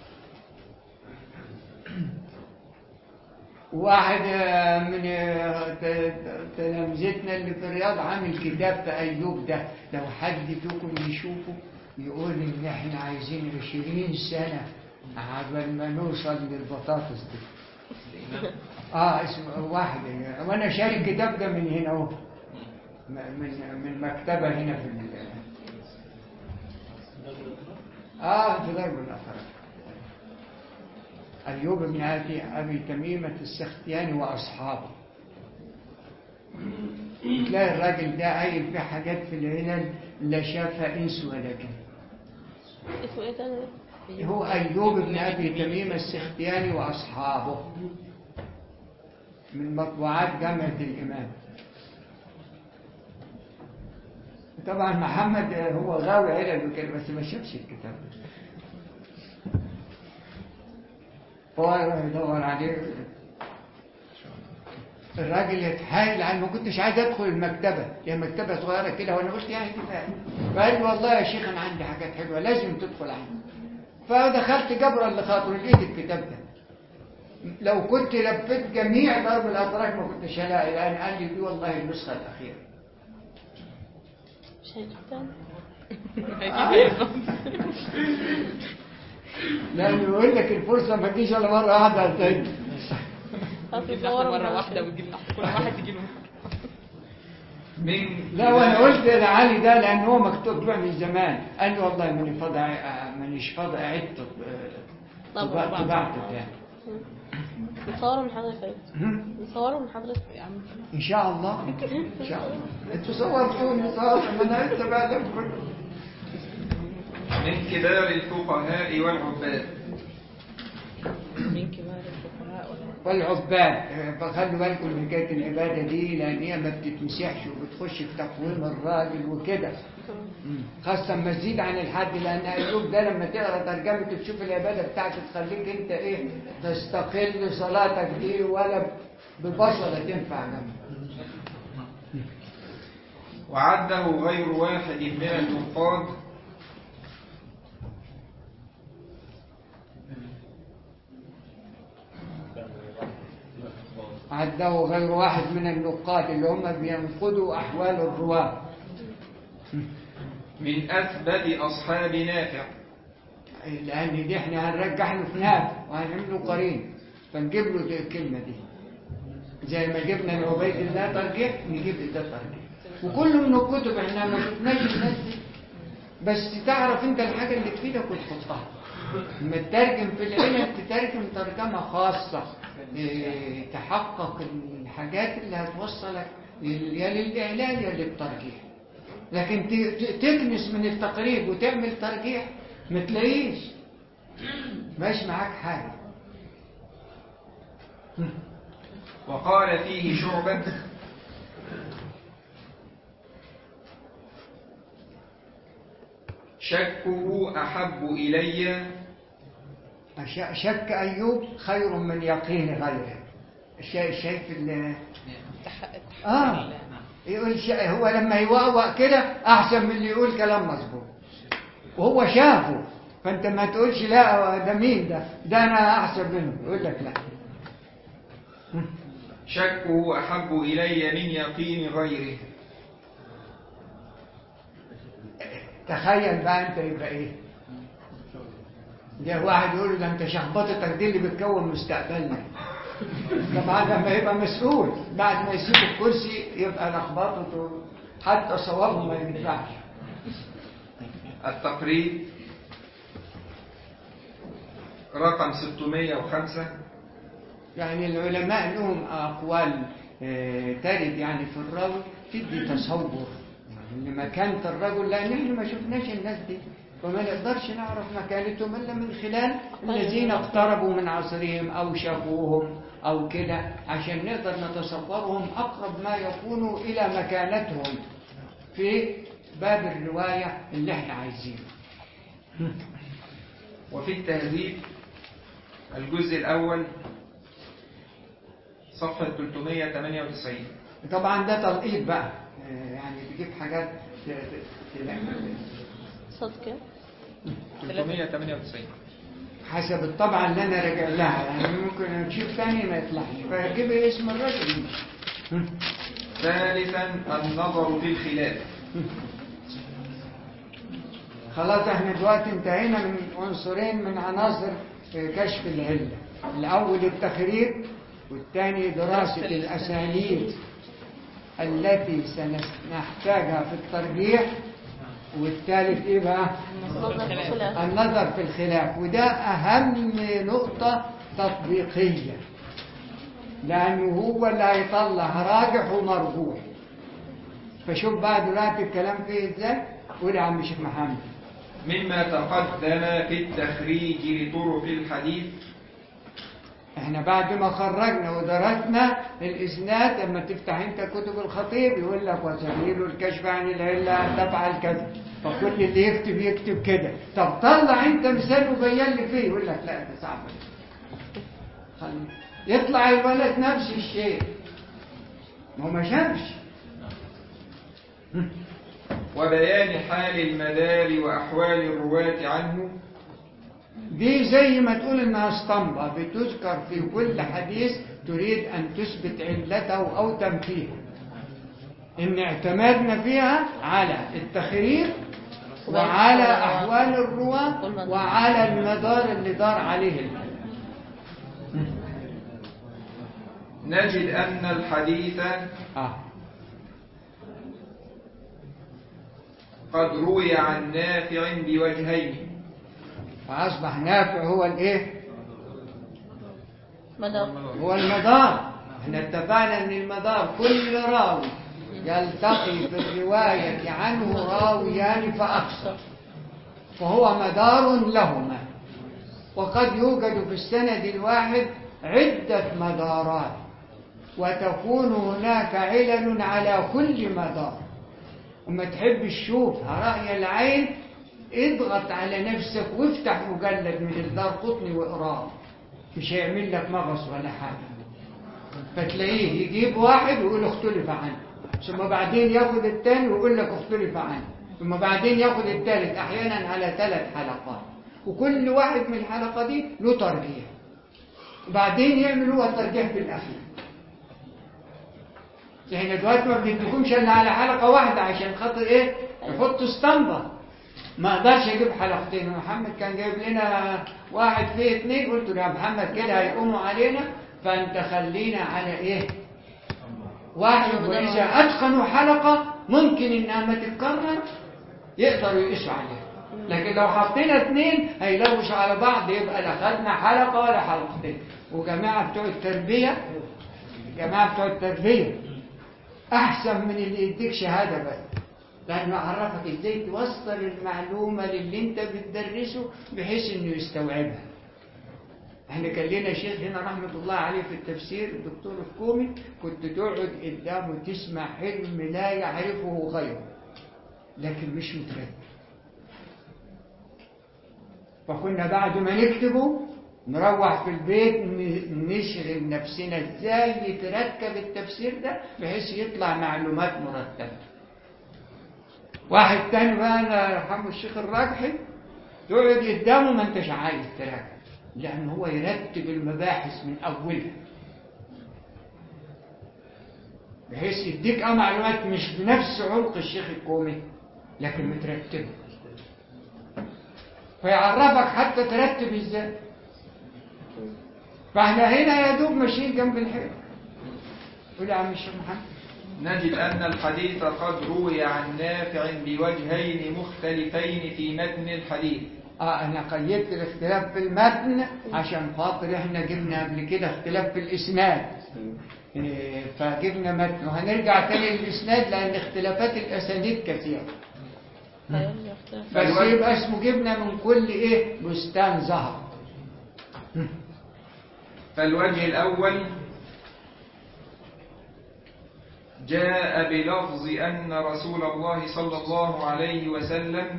واحد آه، من آه، ت- تلامذتنا اللي في الرياض عامل كتاب في ايوب ده لو حد فيكم يشوفه يقول ان احنا عايزين 20 سنه عبال ما نوصل للبطاطس دي اه اسمه واحد وانا شاري الكتاب ده من هنا اهو م- من من مكتبه هنا في ال- اه في درب الاخرى ايوب بن ابي ابي تميمه السختياني واصحابه تلاقي الراجل ده قايل في حاجات في العلل لا شافها انس ولا جن اسمه ايه تاني ده؟ هو أيوب بن أبي تميم السختياني وأصحابه من مطبوعات جامعة الإمام طبعا محمد هو غاوي علل وكده بس ما شافش الكتاب ده. هو يدور عليه الراجل يتحايل عنه ما كنتش عايز ادخل المكتبه هي مكتبه صغيره كده وانا قلت يعني كفايه فقال لي والله يا شيخ انا عندي حاجات حلوه لازم تدخل عندي فدخلت جبرا لخاطر لقيت الكتاب ده لو كنت لفيت جميع ضرب الاتراك ما كنتش هلاقي لان قال لي دي والله النسخه الاخيره مش هيجيب تاني لانه يقول لك الفرصه ما تجيش الا مره واحده تاني خلاص يجيب نصوره مرة من واحدة عشان. ويجيب كل واحد يجيب من لا وانا قلت لعلي ده لان هو مكتوب له من زمان قال لي والله ماني فاضي أع- مانيش فاضي اعد طب طبعته طبعته تاني نصوره من حضرتك هم؟ نصوره من حضرتك يا عم ان شاء الله ان شاء الله انتوا صورتوني صار ما انا لسه بعد كله من كبار الفقهاء والعباد مين كبار الفقهاء ولا والعباد آه، فخلوا بالكم من حكايه العباده دي لان هي ما بتتمسحش وبتخش في تقويم الراجل وكده مم. خاصة ما تزيد عن الحد لأن أيوب ده لما تقرا ترجمة تشوف العبادة بتاعته تخليك أنت إيه تستقل صلاتك دي ولا ببصلة تنفع جنبك وعده غير واحد من النقاد عده غير واحد من النقاد اللي هم بينقدوا أحوال الرواة من أثبت أصحاب نافع لأن دي احنا هنرجح له في نافع وهنعمل له قرين فنجيب له دي الكلمة دي زي ما جبنا لعبيد الله ترجيح نجيب ده ترجيح وكل من الكتب احنا ما شفناش الناس دي بس تعرف انت الحاجة اللي تفيدك وتحطها لما تترجم في العلم تترجم ترجمة خاصة إيه، تحقق الحاجات اللي هتوصلك يا للإعلان يا للترجيح لكن ت- ت- تكنس من التقريب وتعمل ترجيح ما تلاقيش مش معاك حاجة وقال فيه شعبة شكه أحب إلي أش- شك أيوب خير من يقين غيره شا- شايف ال آه يقول شا- هو لما يوقوق كده أحسن من اللي يقول كلام مظبوط وهو شافه فأنت ما تقولش لا ده مين ده ده أنا أحسن منه يقول لك لا شكه أحب إلي من يقين غيره تخيل بقى أنت يبقى إيه ده واحد يقول له ده أنت شخبطتك دي اللي بتكون مستقبلنا طبعا لما يبقى مسؤول بعد ما يسيب الكرسي يبقى لخبطته حتى صوابه ما ينفعش التقريب رقم 605 يعني العلماء لهم أقوال آه، ترد يعني في الراوي تدي تصور يعني لمكانة الرجل لأن احنا ما شفناش الناس دي وما نقدرش نعرف مكانتهم إلا من خلال الذين اقتربوا من عصرهم أو شافوهم أو كده عشان نقدر نتصورهم أقرب ما يكونوا إلى مكانتهم في باب الرواية اللي احنا عايزينه وفي التهذيب الجزء الأول صفحة 398 طبعا ده تلقيط بقى آه، يعني بيجيب حاجات ت- ت- ت- صوت كام 398 حسب الطبعة اللي أنا راجع لها يعني ممكن تشوف ثاني ما يطلعش فجيب اسم الرجل هم. ثالثا النظر في الخلاف خلاص احنا دلوقتي انتهينا من عنصرين من عناصر كشف العلة الأول التخريج والثاني دراسة الأسانيد التي سنحتاجها في الترجيح والثالث ايه بقى؟ النظر في الخلاف النظر في الخلاف وده أهم نقطة تطبيقية لأنه هو اللي هيطلع راجح ومرجوح فشوف بقى دلوقتي الكلام فيه ازاي قول يا عم شيخ محمد مما تقدم في التخريج لطرق الحديث احنا بعد ما خرجنا ودرسنا الاسناد لما تفتح انت كتب الخطيب يقول لك وسبيل الكشف عن العله ان تفعل كذا فكل اللي يكتب يكتب كده طب طلع انت مثال وبين لي فيه يقول لك لا ده صعب خلي- يطلع الولد نفس الشيء ما هو ما شافش وبيان حال المدار وأحوال الرواة عنه دي زي ما تقول انها اسطمبة بتذكر في كل حديث تريد ان تثبت علته او تنفيه ان اعتمدنا فيها على التخريج وعلى احوال الرواة وعلى المدار اللي دار عليه الحديث نجد أن الحديث اه قد روي عن نافع بوجهين فاصبح نافع هو الايه مدار هو المدار احنا اتفقنا ان المدار كل راوي يلتقي في الرواية عنه راويان فأكثر فهو مدار لهما وقد يوجد في السند الواحد عدة مدارات وتكون هناك علل على كل مدار وما تحب تشوف رأي العين اضغط على نفسك وافتح مجلد من الدار قطني واقراه مش هيعمل لك مغص ولا حاجة فتلاقيه يجيب واحد ويقول اختلف عنه ثم بعدين ياخد الثاني ويقول لك اختلف عنه ثم بعدين ياخد الثالث احيانا على ثلاث حلقات وكل واحد من الحلقة دي له ترجيح وبعدين يعمل هو الترجيح في الاخير احنا دلوقتي ما بنديكمش الا على حلقة واحدة عشان خاطر ايه يحط اسطمبة ما اقدرش اجيب حلقتين محمد كان جايب لنا واحد فيه اتنين قلت له يا محمد كده هيقوموا علينا فانت خلينا على ايه واحد واذا اتقنوا حلقة ممكن انها ما تتكرر يقدروا يقيسوا عليها لكن لو حطينا اتنين هيلوشوا على بعض يبقى لا خدنا حلقة ولا حلقتين وجماعة بتوع التربية جماعة بتوع التربية احسن من اللي يديك شهادة بس لانه عرفك ازاي توصل المعلومة للي انت بتدرسه بحيث انه يستوعبها احنا كان لنا شيخ هنا رحمة الله عليه في التفسير الدكتور الكومي كنت تقعد قدامه تسمع حلم لا يعرفه غيره لكن مش مترتب فكنا بعد ما نكتبه نروح في البيت ن- نشغل نفسنا ازاي يتركب التفسير ده بحيث يطلع معلومات مرتبة واحد تاني بقى الله يرحمه الشيخ الراجحي تقعد قدامه ما انتش عايز تراجع لأن هو يرتب المباحث من أولها بحيث يديك اه معلومات مش بنفس عمق الشيخ الكومي لكن مترتبة فيعرفك حتى ترتب ازاي فاحنا هنا يا دوب ماشيين جنب الحيط قول يا عم الشيخ محمد نجد أن الحديث قد روي عن نافع بوجهين مختلفين في متن الحديث اه انا قيدت الاختلاف في المتن عشان خاطر احنا جبنا قبل كده اختلاف في الاسناد إيه، فجبنا متن وهنرجع تاني للاسناد لان اختلافات الاسانيد كثيره هيرجع اختلاف. بس يبقى اسمه جبنا من كل ايه بستان زهر فالوجه الأول جاء بلفظ أن رسول الله صلى الله عليه وسلم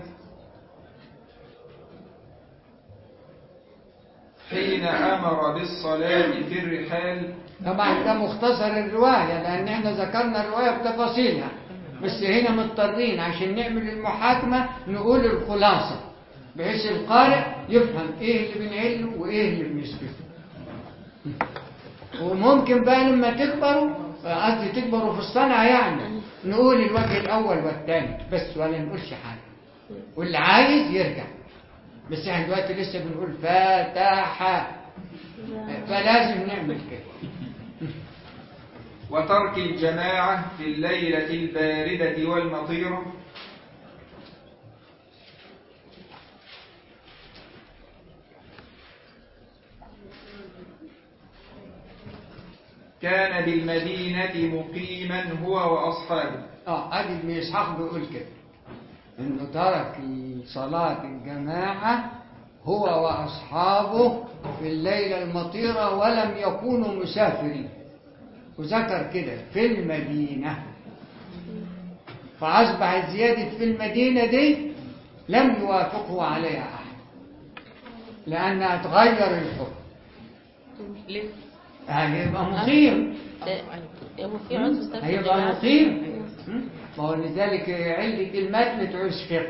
حين أمر بالصلاة في الرحال طبعا ده مختصر الرواية لأن احنا ذكرنا الرواية بتفاصيلها بس هنا مضطرين عشان نعمل المحاكمة نقول الخلاصة بحيث القارئ يفهم ايه اللي بنعله وايه اللي بنثبته وممكن بقى لما تكبروا قصدي تكبروا في الصنعة يعني نقول الوجه الأول والثاني بس ولا نقولش حاجة واللي عايز يرجع بس احنا دلوقتي لسه بنقول فاتحة فلازم نعمل كده وترك الجماعة في الليلة الباردة والمطيرة كان بالمدينة مقيما هو وأصحابه اه ادي ابن اسحاق بيقول كده انه ترك صلاة الجماعة هو واصحابه في الليلة المطيرة ولم يكونوا مسافرين وذكر كده في المدينة فأصبح زيادة في المدينة دي لم يوافقه عليها أحد لأنها تغير الحكم ليه؟ هيبقى مقيم إيه، هو في عذر استاذ في هيبقى الجماعة؟ مقيم ما هو لذلك علة المتن تعوز فقه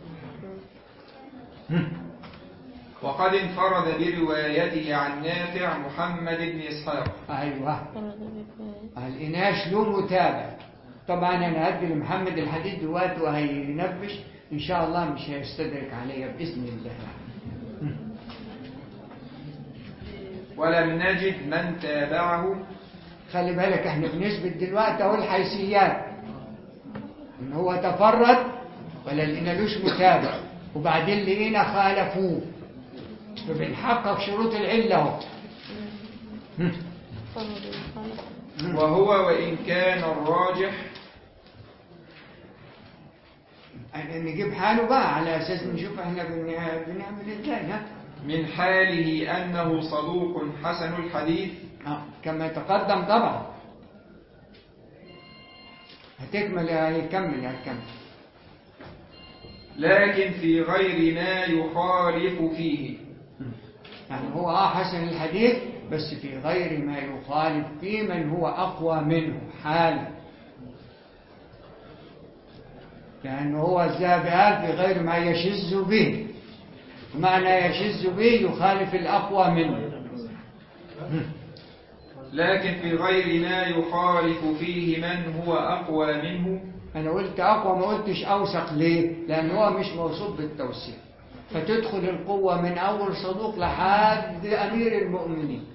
وقد انفرد بروايته عن نافع محمد بن إسحاق أيوه فرد بك- الإناش له متابع طبعا أنا هدي لمحمد الحديد دلوقتي وهينبش إن شاء الله مش هيستدرك عليا بإذن الله ولم نجد من تابعه خلي بالك احنا بنثبت دلوقتي اهو الحيثيات ان هو تفرد ولا لقينالوش متابع وبعدين لقينا خالفوه فبنحقق شروط العله اهو فرد وخالف. وهو وإن كان الراجح يعني نجيب حاله بقى على اساس نشوف احنا بن- بنعمل ازاي ها من حاله أنه صدوق حسن الحديث آه، كما يتقدم طبعا هتكمل هيكمل هتكمل لكن في غير ما يخالف فيه يعني هو اه حسن الحديث بس في غير ما يخالف فيه من هو أقوى منه حالا لأنه هو الذهبي قال في غير ما يشذ به معنى يشذ به يخالف الأقوى منه لكن في غير ما يخالف فيه من هو أقوى منه أنا قلت أقوى ما قلتش أوثق ليه لأن هو مش موصوف بالتوثيق فتدخل القوة من أول صدوق لحد أمير المؤمنين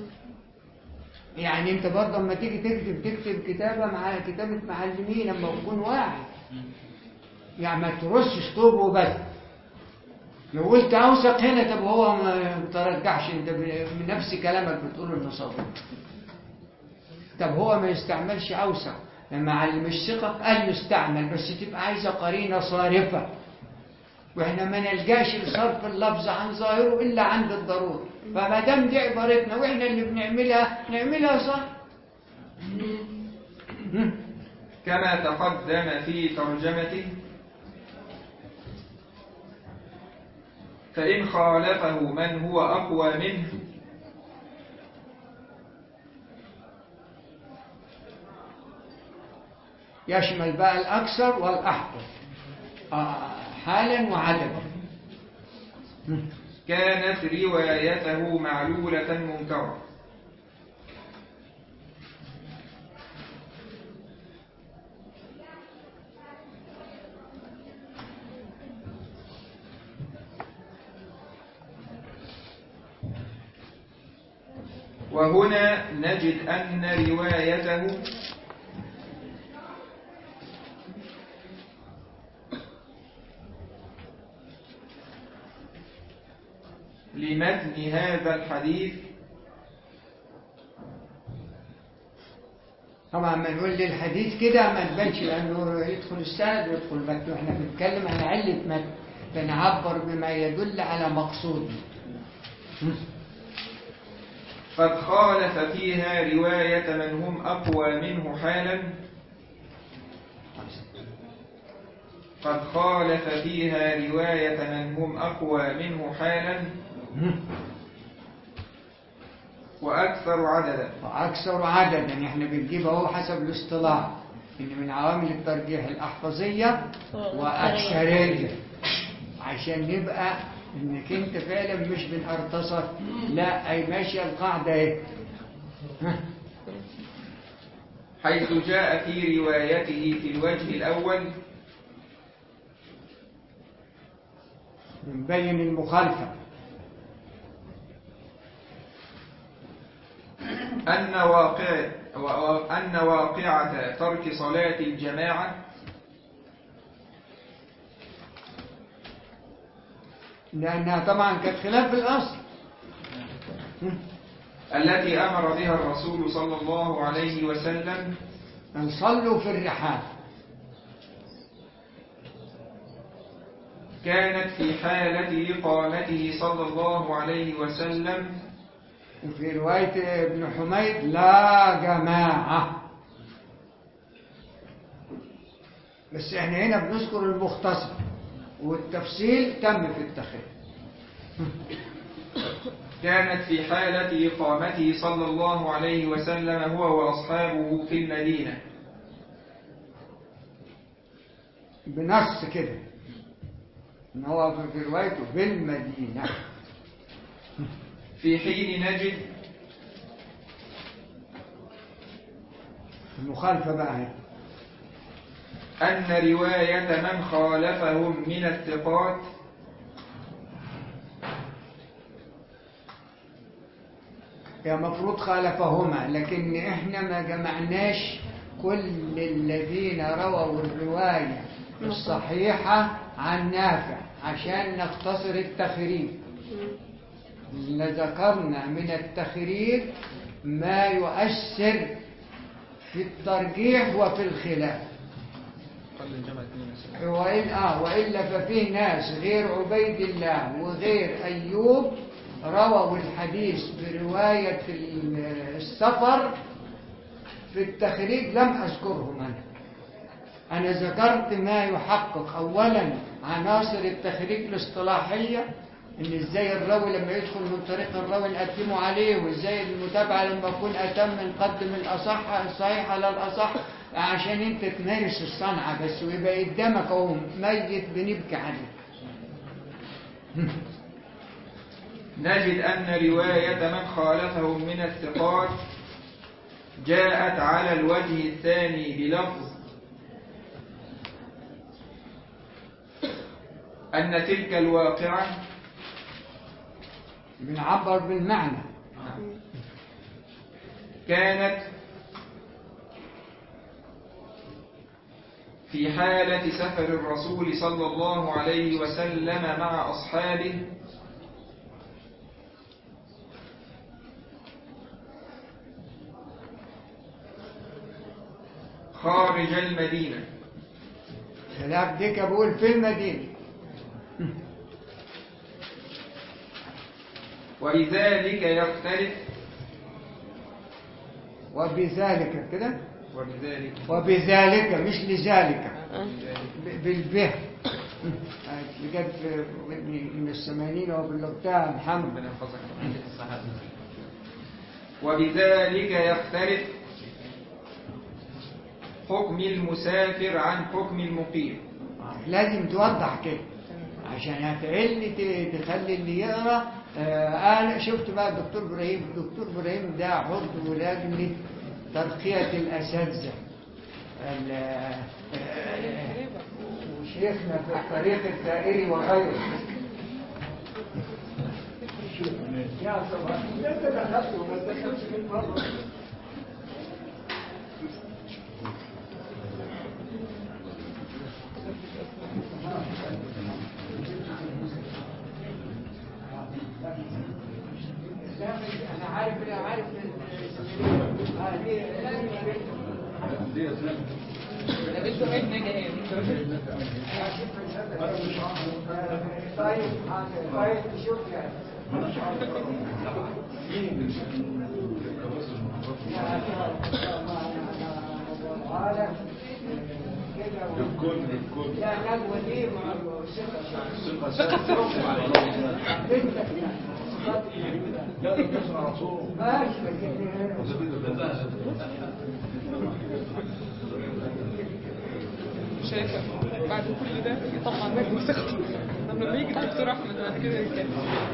يعني أنت برضه لما تيجي تكتب تكتب كتابة مع كتابة معلمين لما يكون واحد يعني ما ترشش طوب وبس لو قلت أوثق هنا طب هو ما ترجعش أنت من نفس كلامك بتقول إنه صدوق طب هو ما يستعملش أوثق لما علم الثقة قال يستعمل بس تبقى عايزة قرينة صارفة واحنا ما نلقاش لصرف اللفظ عن ظاهره الا عند الضروره فما دام دي عبارتنا واحنا اللي بنعملها نعملها صح كما تقدم في ترجمته فإن خالفه من هو أقوى منه يشمل بقى الأكثر والأحقر آه، حالا وعددا كانت روايته معلولة منكرة وهنا نجد أن روايته لمتن هذا الحديث طبعا ما نقول للحديث كده ما تبانش لأنه يدخل السند ويدخل المتن واحنا بنتكلم عن علة متن بنعبر بما يدل على مقصود قد خالف فيها رواية من هم أقوى منه حالا قد خالف فيها رواية من هم أقوى منه حالا وأكثر عددا وأكثر عددا احنا بنجيب اهو حسب الاصطلاح إن من عوامل الترجيح الأحفظية وأكثرية عشان نبقى إنك أنت فعلا مش بنقرطصك لا أي ماشية القاعدة اهي ها. حيث جاء في روايته في الوجه الأول بنبين المخالفة أن واقع أن واقعة ترك صلاة الجماعة لأنها طبعا كانت خلاف الأصل التي أمر بها الرسول صلى الله عليه وسلم أن صلوا في الرحال كانت في حالة إقامته صلى الله عليه وسلم وفي رواية ابن حميد لا جماعة بس احنا هنا بنذكر المختصر والتفصيل تم في التخيل كانت في حالة إقامته صلى الله عليه وسلم هو وأصحابه في المدينة بنص كده ان هو في روايته بالمدينة في حين نجد المخالفة بقى هي أن رواية من خالفهم من الثقات هي مفروض خالفهما لكن احنا ما جمعناش كل الذين رووا الرواية الصحيحة عن نافع عشان نختصر التخريج ذكرنا من التخريج ما يؤثر في الترجيح وفي الخلاف قل الجمع اثنين يا سيدي. وإن آه وإلا ففيه ناس غير عبيد الله وغير أيوب رووا الحديث برواية ال- السفر في التخريج لم أذكرهم أنا أنا ذكرت ما يحقق أولا عناصر التخريج الاصطلاحية إن إزاي الراوي لما يدخل من طريق الراوي نقدمه عليه وإزاي المتابعة لما يكون أتم نقدم الأصح الصحيح على الأصح عشان أنت تمارس الصنعة بس ويبقى قدامك أهو ميت بنبكي عليه نجد أن رواية من خالفهم من الثقات جاءت على الوجه الثاني بلفظ أن تلك الواقعة بنعبر بالمعنى كانت في حالة سفر الرسول صلى الله عليه وسلم مع أصحابه خارج المدينة خلاف ديك بقول في المدينة ولذلك يختلف وبذلك كده وبذلك وبذلك مش لذلك آه. ب- بالبه بجد من الثمانين وبلغتها محمد ربنا يحفظك وبذلك يختلف حكم المسافر عن حكم المقيم لازم توضح كده عشان هتعلي ت- تخلي اللي يقرا آه، انا شفت بقى الدكتور ابراهيم الدكتور ابراهيم ده عضو لجنه ترقيه الاساتذه ال- آه، آه، وشيخنا في الطريق الدائري وغيره يا صباح ده انت دخلت وما دخلتش من بره انا عارف عارف ده بنت واحد نجاة طيب طيب شوف يعني الكل الكل لا ندوة دي مع لا ده بتسمع رسول ماشي لكن شايفة بعد كل ده طبعا نجم سخط لما بيجي الدكتور احمد بعد كده يتكلم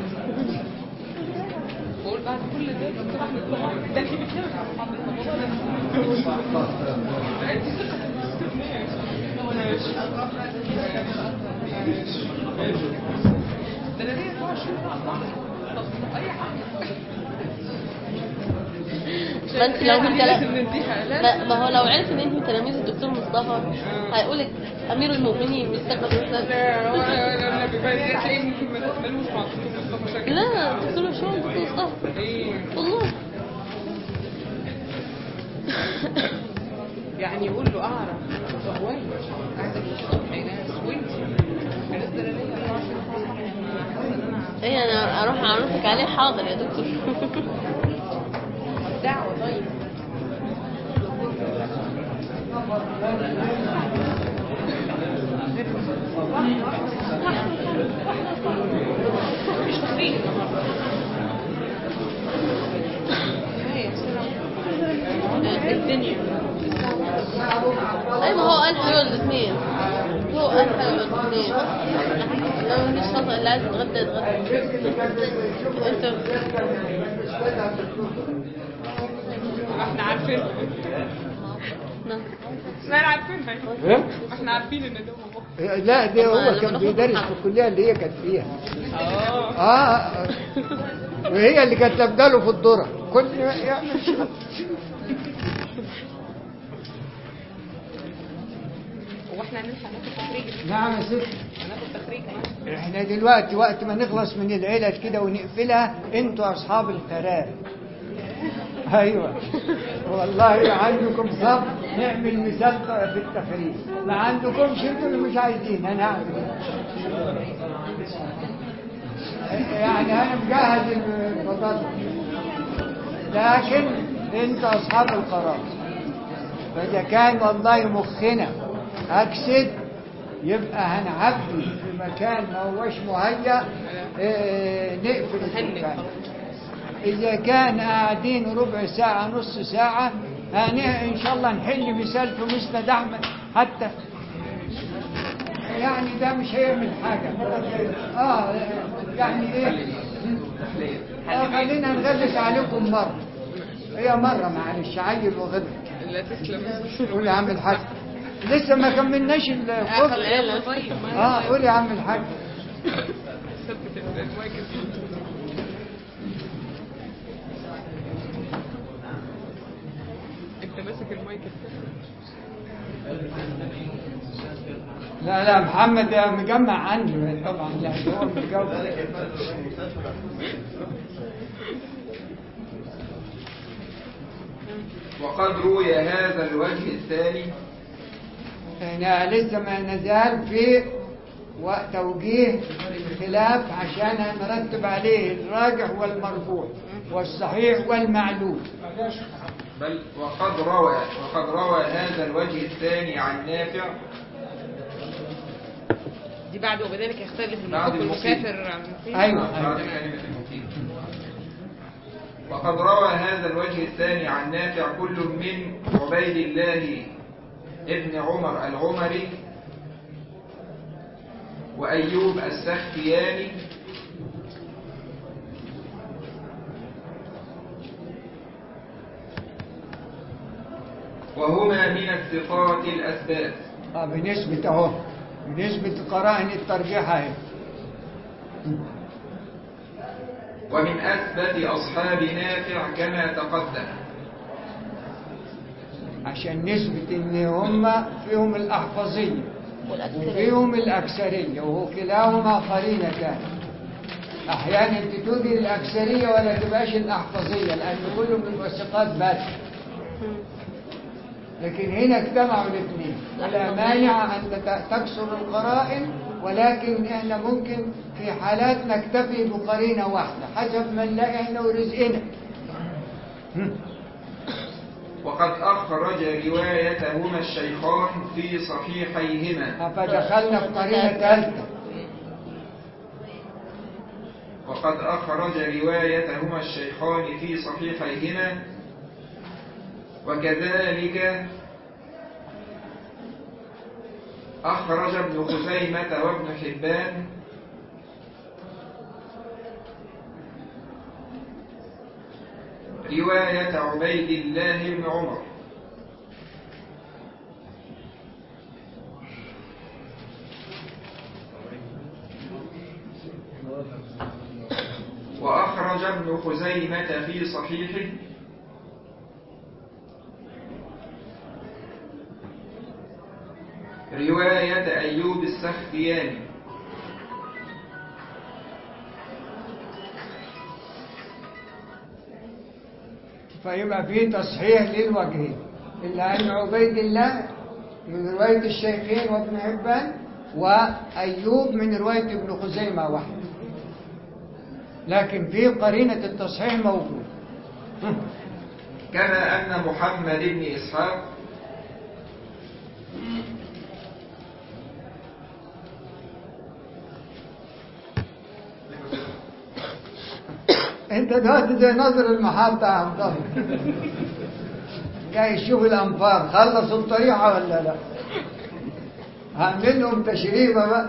بقول بعد كل ده الدكتور احمد طبعا ده اللي بيتكلم عن محمد الموضوع ده عندي ثقة في الاستثناء ماشي ماشي ده انا ليا 24 ساعة طب طب اي حاجة ما انت لو من لازم كلام نديها لا ما, ما هو لو عرف ان انت من تلاميذ الدكتور مصطفى هيقولك امير المؤمنين مستقبل مستقبل لا هو انا بيبقى تلاقي ممكن ما تقبلوش مع الدكتور مصطفى شكل لا دكتور مش هو دكتور مصطفى ايه والله يعني يقول له اعرف هواي عايز الصبح ناس وانت الناس ده انا ليا 24 ساعه يعني حاسه ان انا ايه انا اروح اعرفك عليه حاضر يا دكتور دعوه طيب مش فاكرين الدنيا اي ما هو قال حلو الاثنين هو قال حلو الاثنين لو مفيش خطأ اللي عايز يتغدى يتغدى انت احنا عارفين نعم. احنا عارفين إيه؟ احنا عارفين ان ده بابا لا ده لما هو كان ناخد بيدرس محاضرة. في الكليه اللي هي كانت فيها اه اه وهي اللي كانت تبدا له في الذره كل يعمل شغل هو احنا هنلحق ناخد تخريج نعم يا ست هناخد تخريج كمان احنا دلوقتي وقت ما نخلص من العلل كده ونقفلها انتوا اصحاب القرار ايوه والله عندكم صبر نعمل مثال في التخريج ما عندكمش انتوا اللي مش عايزين انا اعمل إيه؟ يعني انا مجهز البطاطس لكن انت اصحاب القرار فاذا كان والله مخنا اكسد يبقى هنعبي في مكان ما هوش مهيأ إيه، نقفل الدكان إذا كان قاعدين ربع ساعة نص ساعة هن- إن شاء الله نحل مثال في مسند أحمد حتى يعني ده مش هيعمل حاجة آه يعني إيه آه خلينا نغلس عليكم مرة هي مرة معلش عيل وغلط لا تسلم قول يا عم الحاج لسه ما كملناش الخبز يلا طيب ما اه قول يا عم الحاج ثبت المايك انت ماسك المايك لا لا محمد ده مجمع عني طبعا يعني هو متجوز وقد روي هذا الوجه الثاني احنا لسه ما نزال في وتوجيه الخلاف عشان نرتب عليه الراجح والمرفوع والصحيح والمعلول بل وقد روى وقد روى هذا الوجه الثاني عن نافع دي بعد وبذلك يختلف بعد المحب المقيم. المسافر عن المقيم أيوة. بعد كلمة المقيم وقد روى هذا الوجه الثاني عن نافع كل من عبيد الله ابن عمر العمري وأيوب السختياني وهما من الثقات الأثبات آه بنسبة أهو بنسبة قرائن الترجيح أهي ومن أثبت أصحاب نافع كما تقدم عشان نثبت إن هم فيهم الأحفظية والأكثرية وفيهم الأكثرية وهو كلاهما قرينتان أحيانا تتوجد الأكثرية ولا تبقاش الأحفظية لأن كلهم من ثقات بس لكن هنا اجتمعوا الاثنين ولا مانع أن تت- تكسر القرائن ولكن احنا ممكن في حالات نكتفي بقرينة واحدة حسب ما نلاقي احنا ورزقنا وقد أخرج روايتهما الشيخان في صحيحيهما فدخلنا في قرينة ثالثة وقد أخرج روايتهما الشيخان في صحيحيهما وكذلك أخرج ابن خزيمة وابن حبان رواية عبيد الله بن عمر وأخرج ابن خزيمة في صحيحه رواية أيوب السختياني فيبقى فيه تصحيح للوجهين إلا أن عبيد الله من رواية الشيخين وابن حبان وأيوب من رواية ابن خزيمة واحد لكن في قرينة التصحيح موجود كما أن محمد بن إسحاق انت دلوقتي زي ناظر المحطة يا عبد الله جاي يشوف الأنفار خلصوا الطريقة ولا لا هعمل لهم تشريبة بقى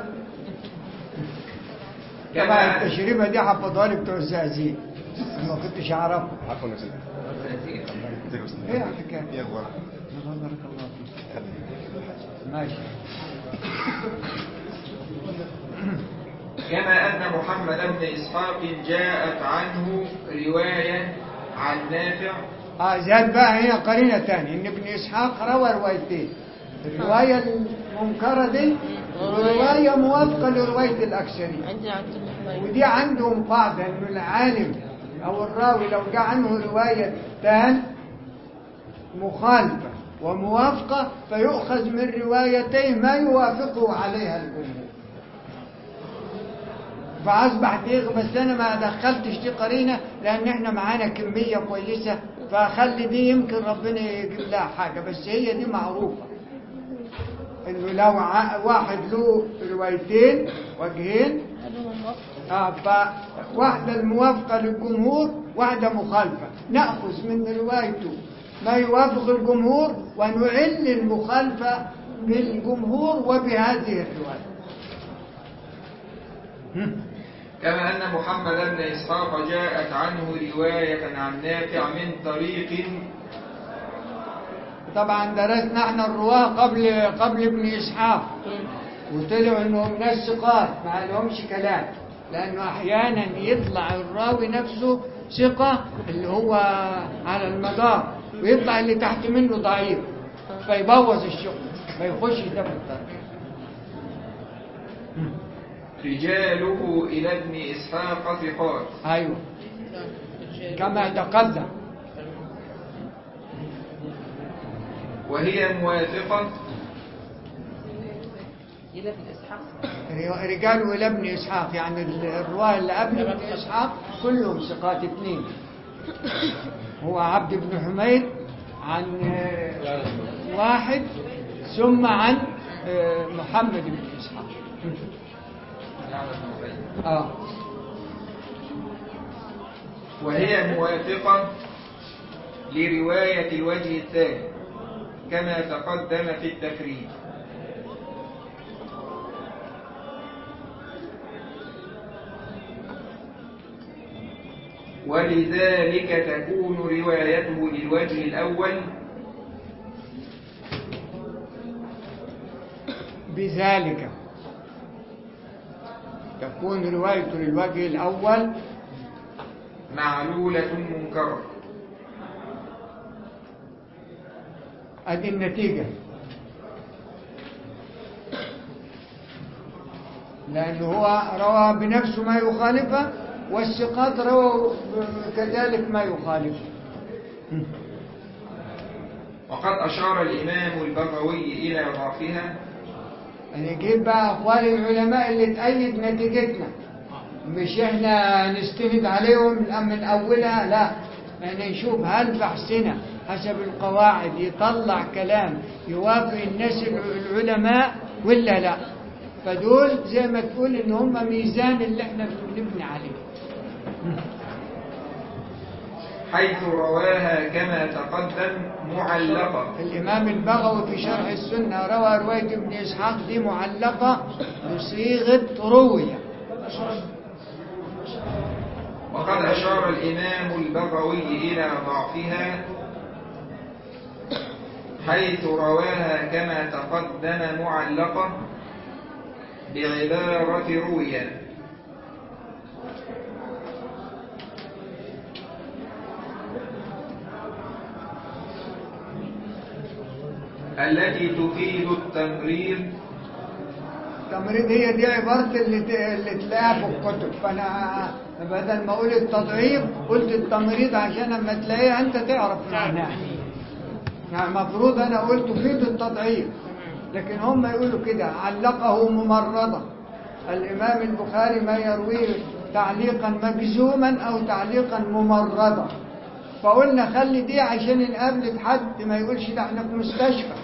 طبعا كما التشريبة دي حفظها لي بتوع الزقازيق ما كنتش أعرفها عفوا يا سيدي ايه الحكاية؟ ايه اخبارك الله بارك الله فيك ماشي كما أن محمد بن إسحاق جاءت عنه رواية عن نافع اه زاد بقى هنا قرينة تانية ان ابن اسحاق روى روايتين الرواية المنكرة دي ورواية موافقة لرواية الأكثرين عندي عبد الرحمن ودي عندهم قاعدة انه العالم او الراوي لو جاء عنه رواية تان مخالفة وموافقة فيؤخذ من روايتين ما يوافقه عليها الجمهور فأصبح ديغ بس أنا ما دخلتش دي قرينة لأن إحنا معانا كمية كويسة فأخلي دي يمكن ربنا يجيب لها حاجة بس هي دي معروفة إنه لو ع- واحد له روايتين وجهين هل هو موافق؟ آه، فواحدة الموافقة للجمهور واحدة مخالفة نأخذ من روايته ما يوافق الجمهور ونعل المخالفة بالجمهور وبهذه الرواية كما أن محمد بن إسحاق جاءت عنه رواية عن نافع من طريق طبعا درسنا احنا الرواة قبل قبل ابن إسحاق وطلعوا انهم ناس ثقات ما لهمش كلام لانه احيانا يطلع الراوي نفسه ثقة اللي هو على المدار ويطلع اللي تحت منه ضعيف فيبوظ الشغل ما يخش ده في الطريق رجاله إلى ابن إسحاق ثقات ايوه كما تقدم وهي موافقة إلى ابن إسحاق رجاله الى ابن اسحاق يعني الرواه اللي قبل ابن اسحاق كلهم ثقات اثنين هو عبد بن حميد عن آه، واحد ثم عن آه، محمد بن اسحاق يعلى بن عبيد اه وهي موافقة لرواية الوجه الثاني كما تقدم في التفريد ولذلك تكون روايته للوجه الأول بذلك تكون روايته للوجه الأول معلولة منكرة ادي النتيجة لأنه هو روى بنفسه ما يخالفه والثقات رووا كذلك ما يخالفه وقد أشار الإمام البغوي إلى ضعفها نجيب بقى أقوال العلماء اللي تأيد نتيجتنا مش احنا نستند عليهم من أولها لا احنا نشوف هل بحثنا حسب القواعد يطلع كلام يوافق الناس العلماء ولا لا فدول زي ما تقول ان هم ميزان اللي احنا بنبني عليه حيث رواها كما تقدم معلقة الإمام البغوي في شرح السنة روى رواية ابن إسحاق دي معلقة بصيغة روية وقد أشار الإمام البغوي إلى ضعفها حيث رواها كما تقدم معلقة بعبارة روية التي تفيد التمريض التمريض هي دي عبارة اللي, ت- اللي تلاقيها في الكتب فأنا بدل ما أقول التضعيف قلت التمريض عشان لما تلاقيها أنت تعرف معناها يعني المفروض أنا قلت تفيد التضعيف لكن هم يقولوا كده علقه ممرضة الإمام البخاري ما يرويه تعليقا مجزوما أو تعليقا ممرضة فقلنا خلي دي عشان نقابلك حد ما يقولش ده احنا في مستشفى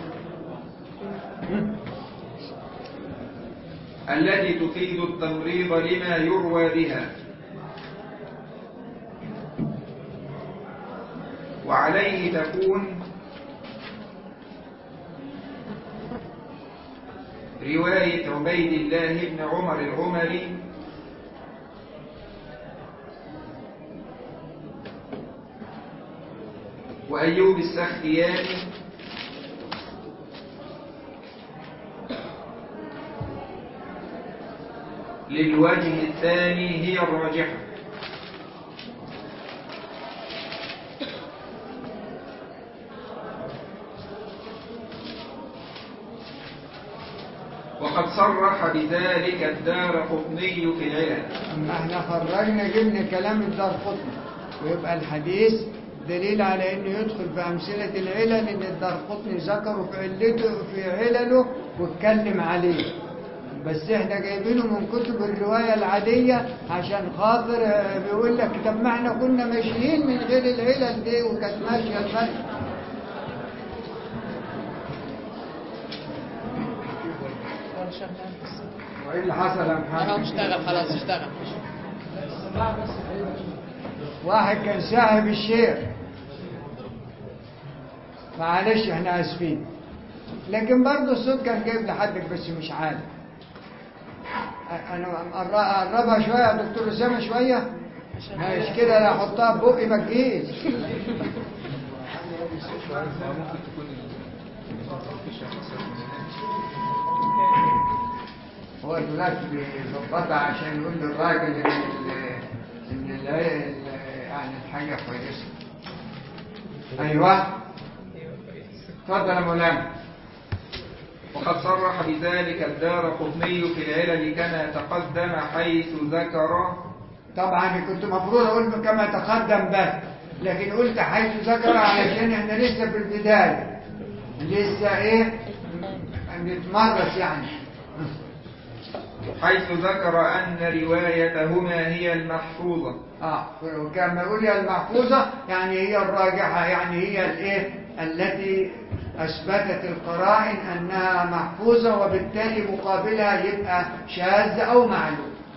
التي تفيد التمريض لما يروى بها وعليه تكون رواية عبيد الله بن عمر العمري وأيوب السختياني للوجه الثاني هي الراجحة وقد صرح بذلك الدار قطني في العلل أما احنا خرجنا جبنا كلام الدار قطني ويبقى الحديث دليل على انه يدخل في امثله العلل ان الدار قطني ذكره في علته في علله واتكلم عليه بس احنا جايبينه من كتب الروايه العاديه عشان خاطر آه، بيقول لك طب ما احنا كنا ماشيين من غير العلل دي وكانت ماشيه الماشيه هو شغال بس وايه اللي حصل يا اهو محمد اشتغل خلاص اشتغل واحد كان صاحب الشيخ معلش احنا اسفين لكن برضه الصوت كان جايب لحدك بس مش عالي انا أقر- اقربها شويه يا دكتور اسامه شويه مش كده لا احطها في بقي ما تجيش هو دلوقتي بيظبطها عشان يقول للراجل ان ال- ان ال- ال- يعني الحاجه كويسه ايوه اتفضل يا مولانا وقد صرح بذلك الدار قطني في العلل كما تقدم حيث ذكر طبعا كنت مفروض اقول كما تقدم بس لكن قلت حيث ذكر علشان احنا لسه في البدايه لسه ايه بنتمرس يعني حيث ذكر أن روايتهما هي المحفوظة اه وكما يقول هي المحفوظه يعني هي الراجحه يعني هي الايه التي اثبتت القرائن انها محفوظه وبالتالي مقابلها يبقى شاذ او معلوم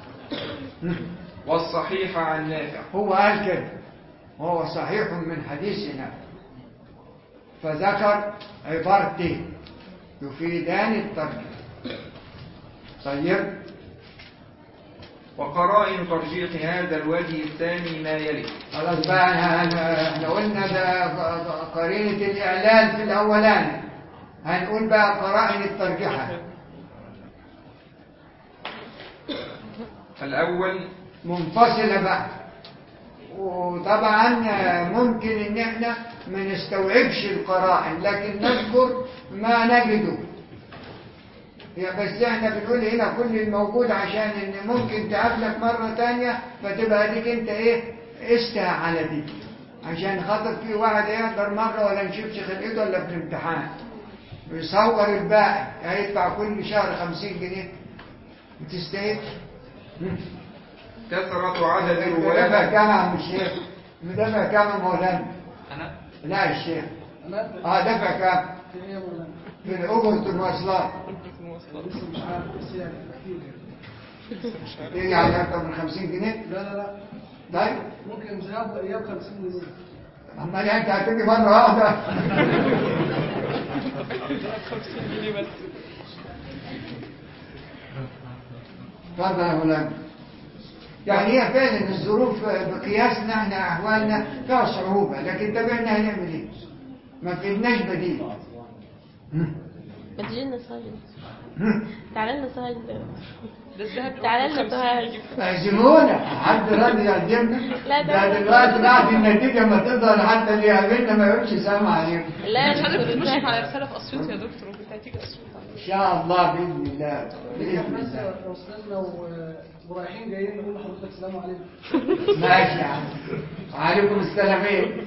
والصحيح عن نافع هو قال كده وهو صحيح من حديث نافع فذكر عبارتين يفيدان الترجيح طيب وقرائن ترجيح هذا الوجه الثاني ما يلي خلاص بقى احنا هن- احنا قلنا ده ق- ق- قرينة الإعلان في الأولاني هنقول بقى قرائن الترجيحة الأول منفصلة بقى وطبعا ممكن ان احنا ما نستوعبش القرائن لكن نذكر ما نجده يعني بس احنا بنقول هنا كل الموجود عشان ان ممكن تقابلك مرة تانية فتبقى ديك انت ايه استهى على دي عشان خاطر في واحد يحضر مرة ولا نشوفش خلقته ولا في الامتحان ويصور الباقي هيدفع كل شهر خمسين جنيه تستاهل كثرة عدد مدافع الرواة كام يا عم الشيخ مدافع كام يا مولانا انا لا الشيخ اه دفع كام في الأجرة المواصلات تيجي على أكثر من 50 جنيه لا لا لا طيب ممكن ذهاب واياب 50 جنيه أمال أنت هتيجي مرة واحدة اتفضل يا مولانا يعني هي فعلا الظروف بقياسنا احنا احوالنا فيها صعوبة لكن تابعنا هنعمل ايه؟ ما فيناش بديل ما تجي لنا سهل هم. تعالى لنا سهل ده الذهب تعالى لنا سهل اعزمونا حد راضي يعزمنا لا، ده- ده دلوقتي بعد النتيجة ما تظهر حتى اللي يقابلنا ما يقولش سلام عليكم لا مش عارف ندخل نشرف على السهل. رسالة في أسيوط يا دكتور وكنت هتيجي أسيوط ان شاء الله باذن الله باذن بس الله لو استاذنا و- ورايحين جايين نقول لحضرتك السلام عليكم ماشي يا عم وعليكم السلامين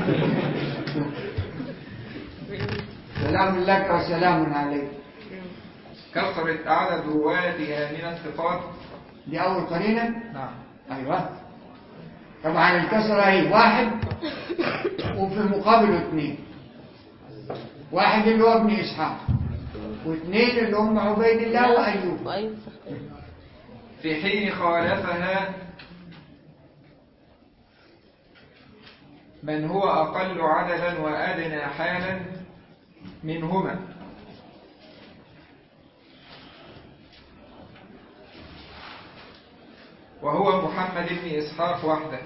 سلام لك وسلام عليك كثرة عدد رواتها من الثقات دي اول قرينه نعم ايوه طبعا الكسره هي واحد وفي مقابله اثنين واحد اللي هو ابن اسحاق واثنين اللي هم عبيد الله وايوب وأيوب في حين خالفها من هو أقل عددا وأدنى حالا منهما وهو محمد بن إسحاق وحده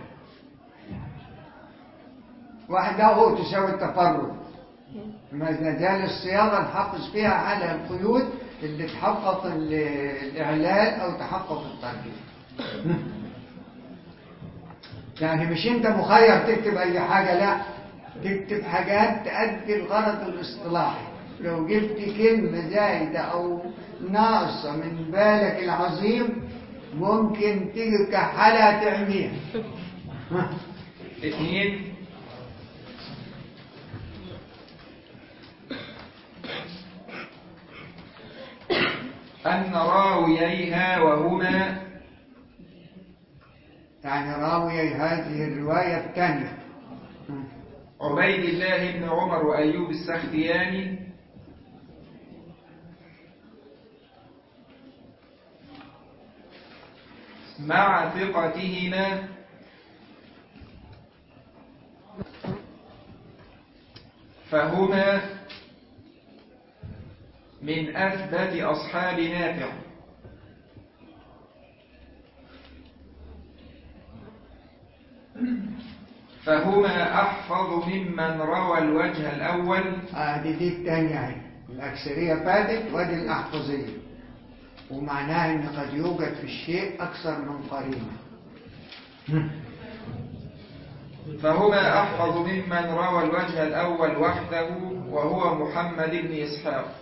واحدة هو تساوي التفرد ما زال الصياغة نحافظ فيها على القيود اللي تحقق ال- الإعلال أو تحقق الترجيح يعني مش أنت مخير تكتب أي حاجة لا تكتب حاجات تأدي الغرض الاصطلاحي لو جبت كلمة زايدة أو ناقصة من بالك العظيم ممكن تيجي كحالة تعميها اثنين أن راوييها وهما يعني راوي هذه الرواية الثانية عبيد الله بن عمر وأيوب السختياني مع ثقتهما فهما من أثبت أصحاب نافع فهما أحفظ ممن روى الوجه الأول آه دي دي الثانية اهي الأكثرية فاتت ودي الأحفظية ومعناها أن قد يوجد في الشيء أكثر من قرينة فهما أحفظ ممن روى الوجه الأول وحده وهو محمد بن إسحاق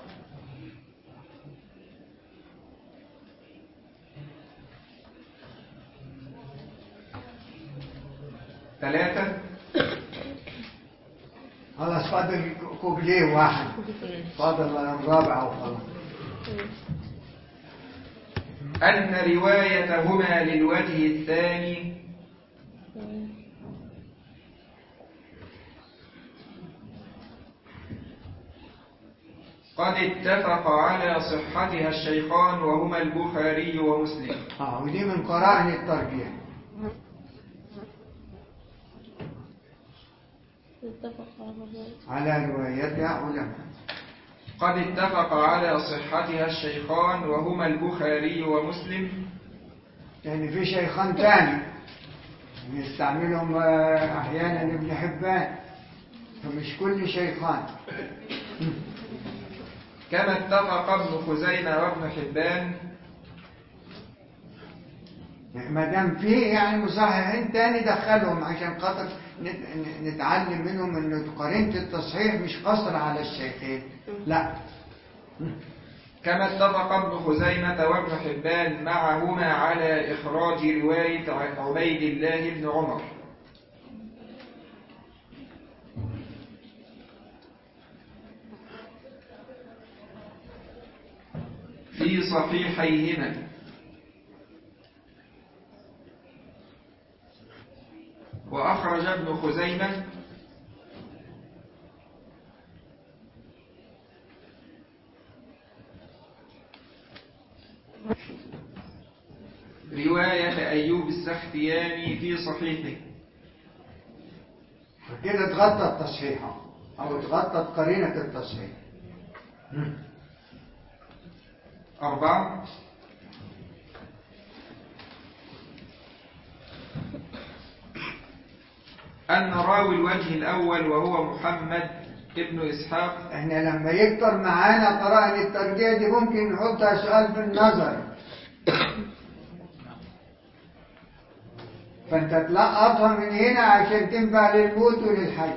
ثلاثة خلاص فاضل كوبليه واحد فاضل الرابع وخلاص أن روايتهما للوجه الثاني قد اتفق على صحتها الشيخان وهما البخاري ومسلم اه ودي من قرائن الترجيح اتفق على ذلك على روايتها علماء قد اتفق على صحتها الشيخان وهما البخاري ومسلم يعني في شيخان تاني يستعملهم آه، احيانا ابن حبان فمش كل شيخان كما اتفق ابن خزيمة وابن حبان ما دام في يعني مصححين تاني دخلهم عشان خاطر نت- ن- نتعلم منهم ان قرينه التصحيح مش قصر على الشيخين لا كما اتفق ابن خزيمة وابن حبان معهما على إخراج رواية عبيد الله بن عمر في صحيحيهما وأخرج ابن خزيمة رواية أيوب السختياني في صحيحه فكده اتغطى التصحيح او اتغطت قرينه التصحيح أربعة أن راوي الوجه الأول وهو محمد ابن إسحاق احنا لما يكتر معانا قرائن الترجيح دي ممكن نحطها سؤال في النظر فانت تلقطها من هنا عشان تنفع للموت وللحي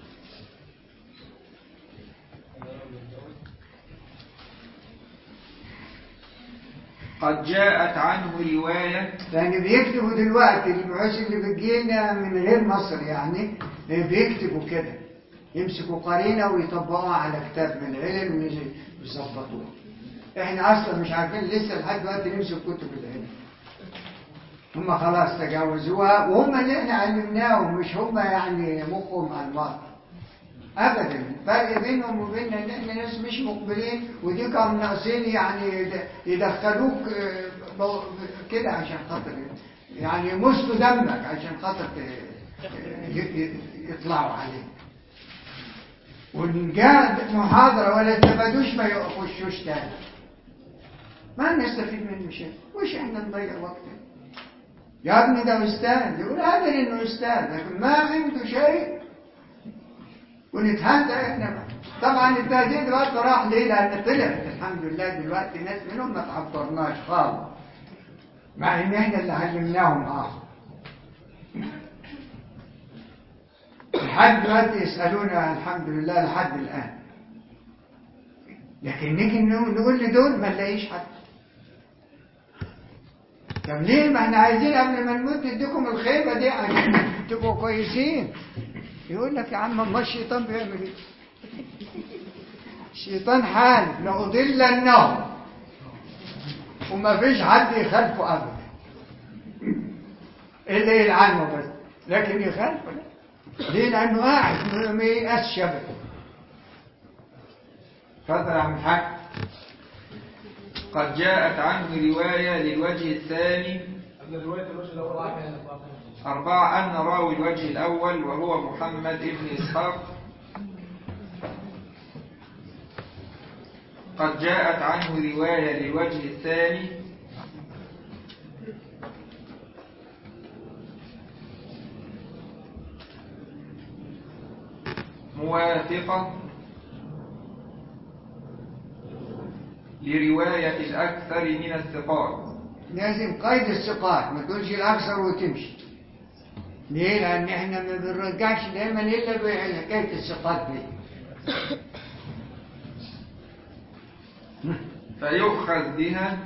قد جاءت عنه رواية لان بيكتبوا دلوقتي البحوث اللي بتجيلنا من غير مصر يعني بيكتبوا كده يمسكوا قرينه ويطبقوها على كتاب من العلم ويظبطوها احنا اصلا مش عارفين لسه لحد دلوقتي نمسك كتب العلم هم خلاص تجاوزوها وهم اللي احنا علمناهم مش هم يعني مخهم على الواقع ابدا الفرق بينهم وبيننا ان احنا ناس مش مقبلين ودي كانوا ناقصين يعني يد- يدخلوك آه، بو- كده عشان خاطر يعني يمصوا دمك عشان خاطر ت- ي- ي- يطلعوا عليك وإن جاء محاضرة ولا استفادوش ما يخشوش تاني ما نستفيد منه شيء وش احنا نضيع وقتنا يا ابني ده استاذ يقول قادر انه استاذ لكن ما عنده شيء ونتهدى احنا بقى. طبعا التهديد دلوقتي راح ليه لان طلعت الحمد لله دلوقتي ناس منهم ما تعبرناش خالص مع ان احنا اللي علمناهم اه لحد دلوقتي يسالونا الحمد لله لحد الان لكن نيجي نقول نقول لدول ما نلاقيش حد طب ليه ما احنا عايزين قبل ما نموت نديكم الخيبه دي عشان تبقوا كويسين يقول لك يا عم ما الشيطان بيعمل ايه الشيطان حال لأضلنهم وما فيش حد يخالفه ابدا الا يلعنه بس لكن يخالفه لا ليه لانه قاعد ما ييأس شبه اتفضل يا عم الحاج قد جاءت عنه رواية للوجه الثاني قبل رواية الوجه الأول أربعة أن راوي الوجه الأول وهو محمد ابن إسحاق قد جاءت عنه رواية للوجه الثاني موافقة لرواية الأكثر من الثقات لازم قيد الثقات ما تقولش الاكثر وتمشي ليه لان احنا ما بنرجعش دايما الا بحكايه الثقات دي فيؤخذ بها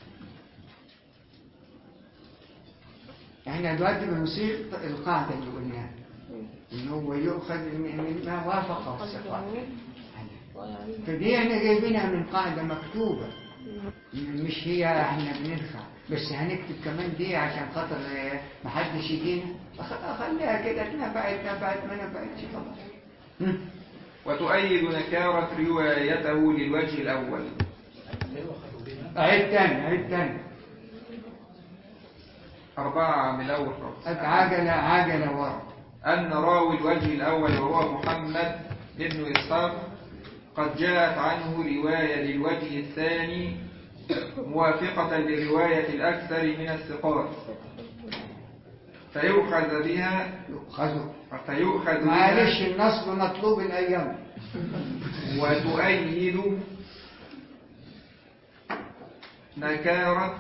احنا دلوقتي بنصيغ القاعده اللي قلناها ان هو يؤخذ من ما وافق الثقات فدي احنا جايبينها من قاعده مكتوبه مش هي احنا بننفع بس هنكتب كمان دي عشان خاطر آه، محدش يجينا أخ- اخليها كده اتنفعت نفعت ما نفعتش خلاص هم. وتؤيد نكارة روايته للوجه الأول عيد تاني عيد تاني أربعة من الأول خالص هات عجلة عجلة ورا أن راوي الوجه الأول وهو محمد بن إسحاق قد جاءت عنه رواية للوجه الثاني موافقة لرواية الأكثر من الثقات فيؤخذ بها خذوا فيؤخذ معلش بها النصب مطلوب الأيام وتؤيد نكارة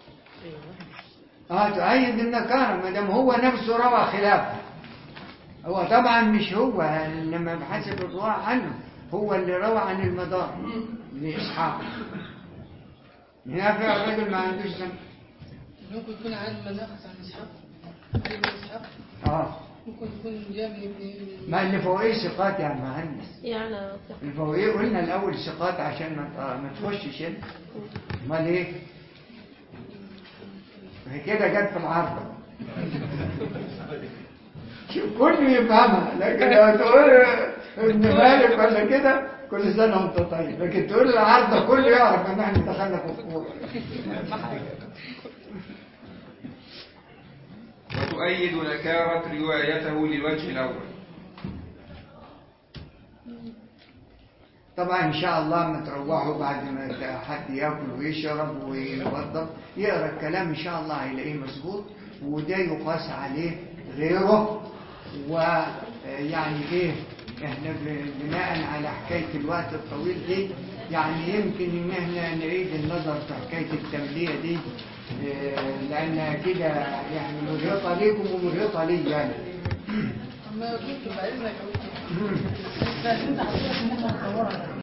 اه تؤيد النكارة ما دام هو نفسه روى خلافه هو طبعا مش هو لما بحسب الرواة عنه هو اللي روى عن المدار لإسحاق نافع الرجل ما عندوش ذنب ممكن يكون عن من أخذ عن إسحاق عن ابن إسحاق اه ممكن يكون جاء من ابن ما اللي فوقيه ثقات يا مهندس يعني اللي فوقيه قلنا الأول ثقات عشان ما ت- ما تخشش انت امال ايه؟ هي كده جت في العارضة شوف كله يفهمها لكن لو تقول ابن مالك ولا كده كل سنة وانت طيب لكن تقول العارضة كله يعرف ان احنا دخلنا في فوق وتؤيد نكارة روايته للوجه الأول طبعا ان شاء الله ما تروحوا بعد ما حد ياكل ويشرب ويوضب يقرا الكلام ان شاء الله هيلاقيه مظبوط وده يقاس عليه غيره ويعني ايه احنا ب- بناء على حكايه الوقت الطويل دي يعني يمكن ان احنا نعيد النظر في حكايه التمليه دي آه، لانها كده يعني مرهقه ليكم ومرهقه لي يعني أما كنت بعلمك أو كده. بس أنت حضرتك ممكن تصورها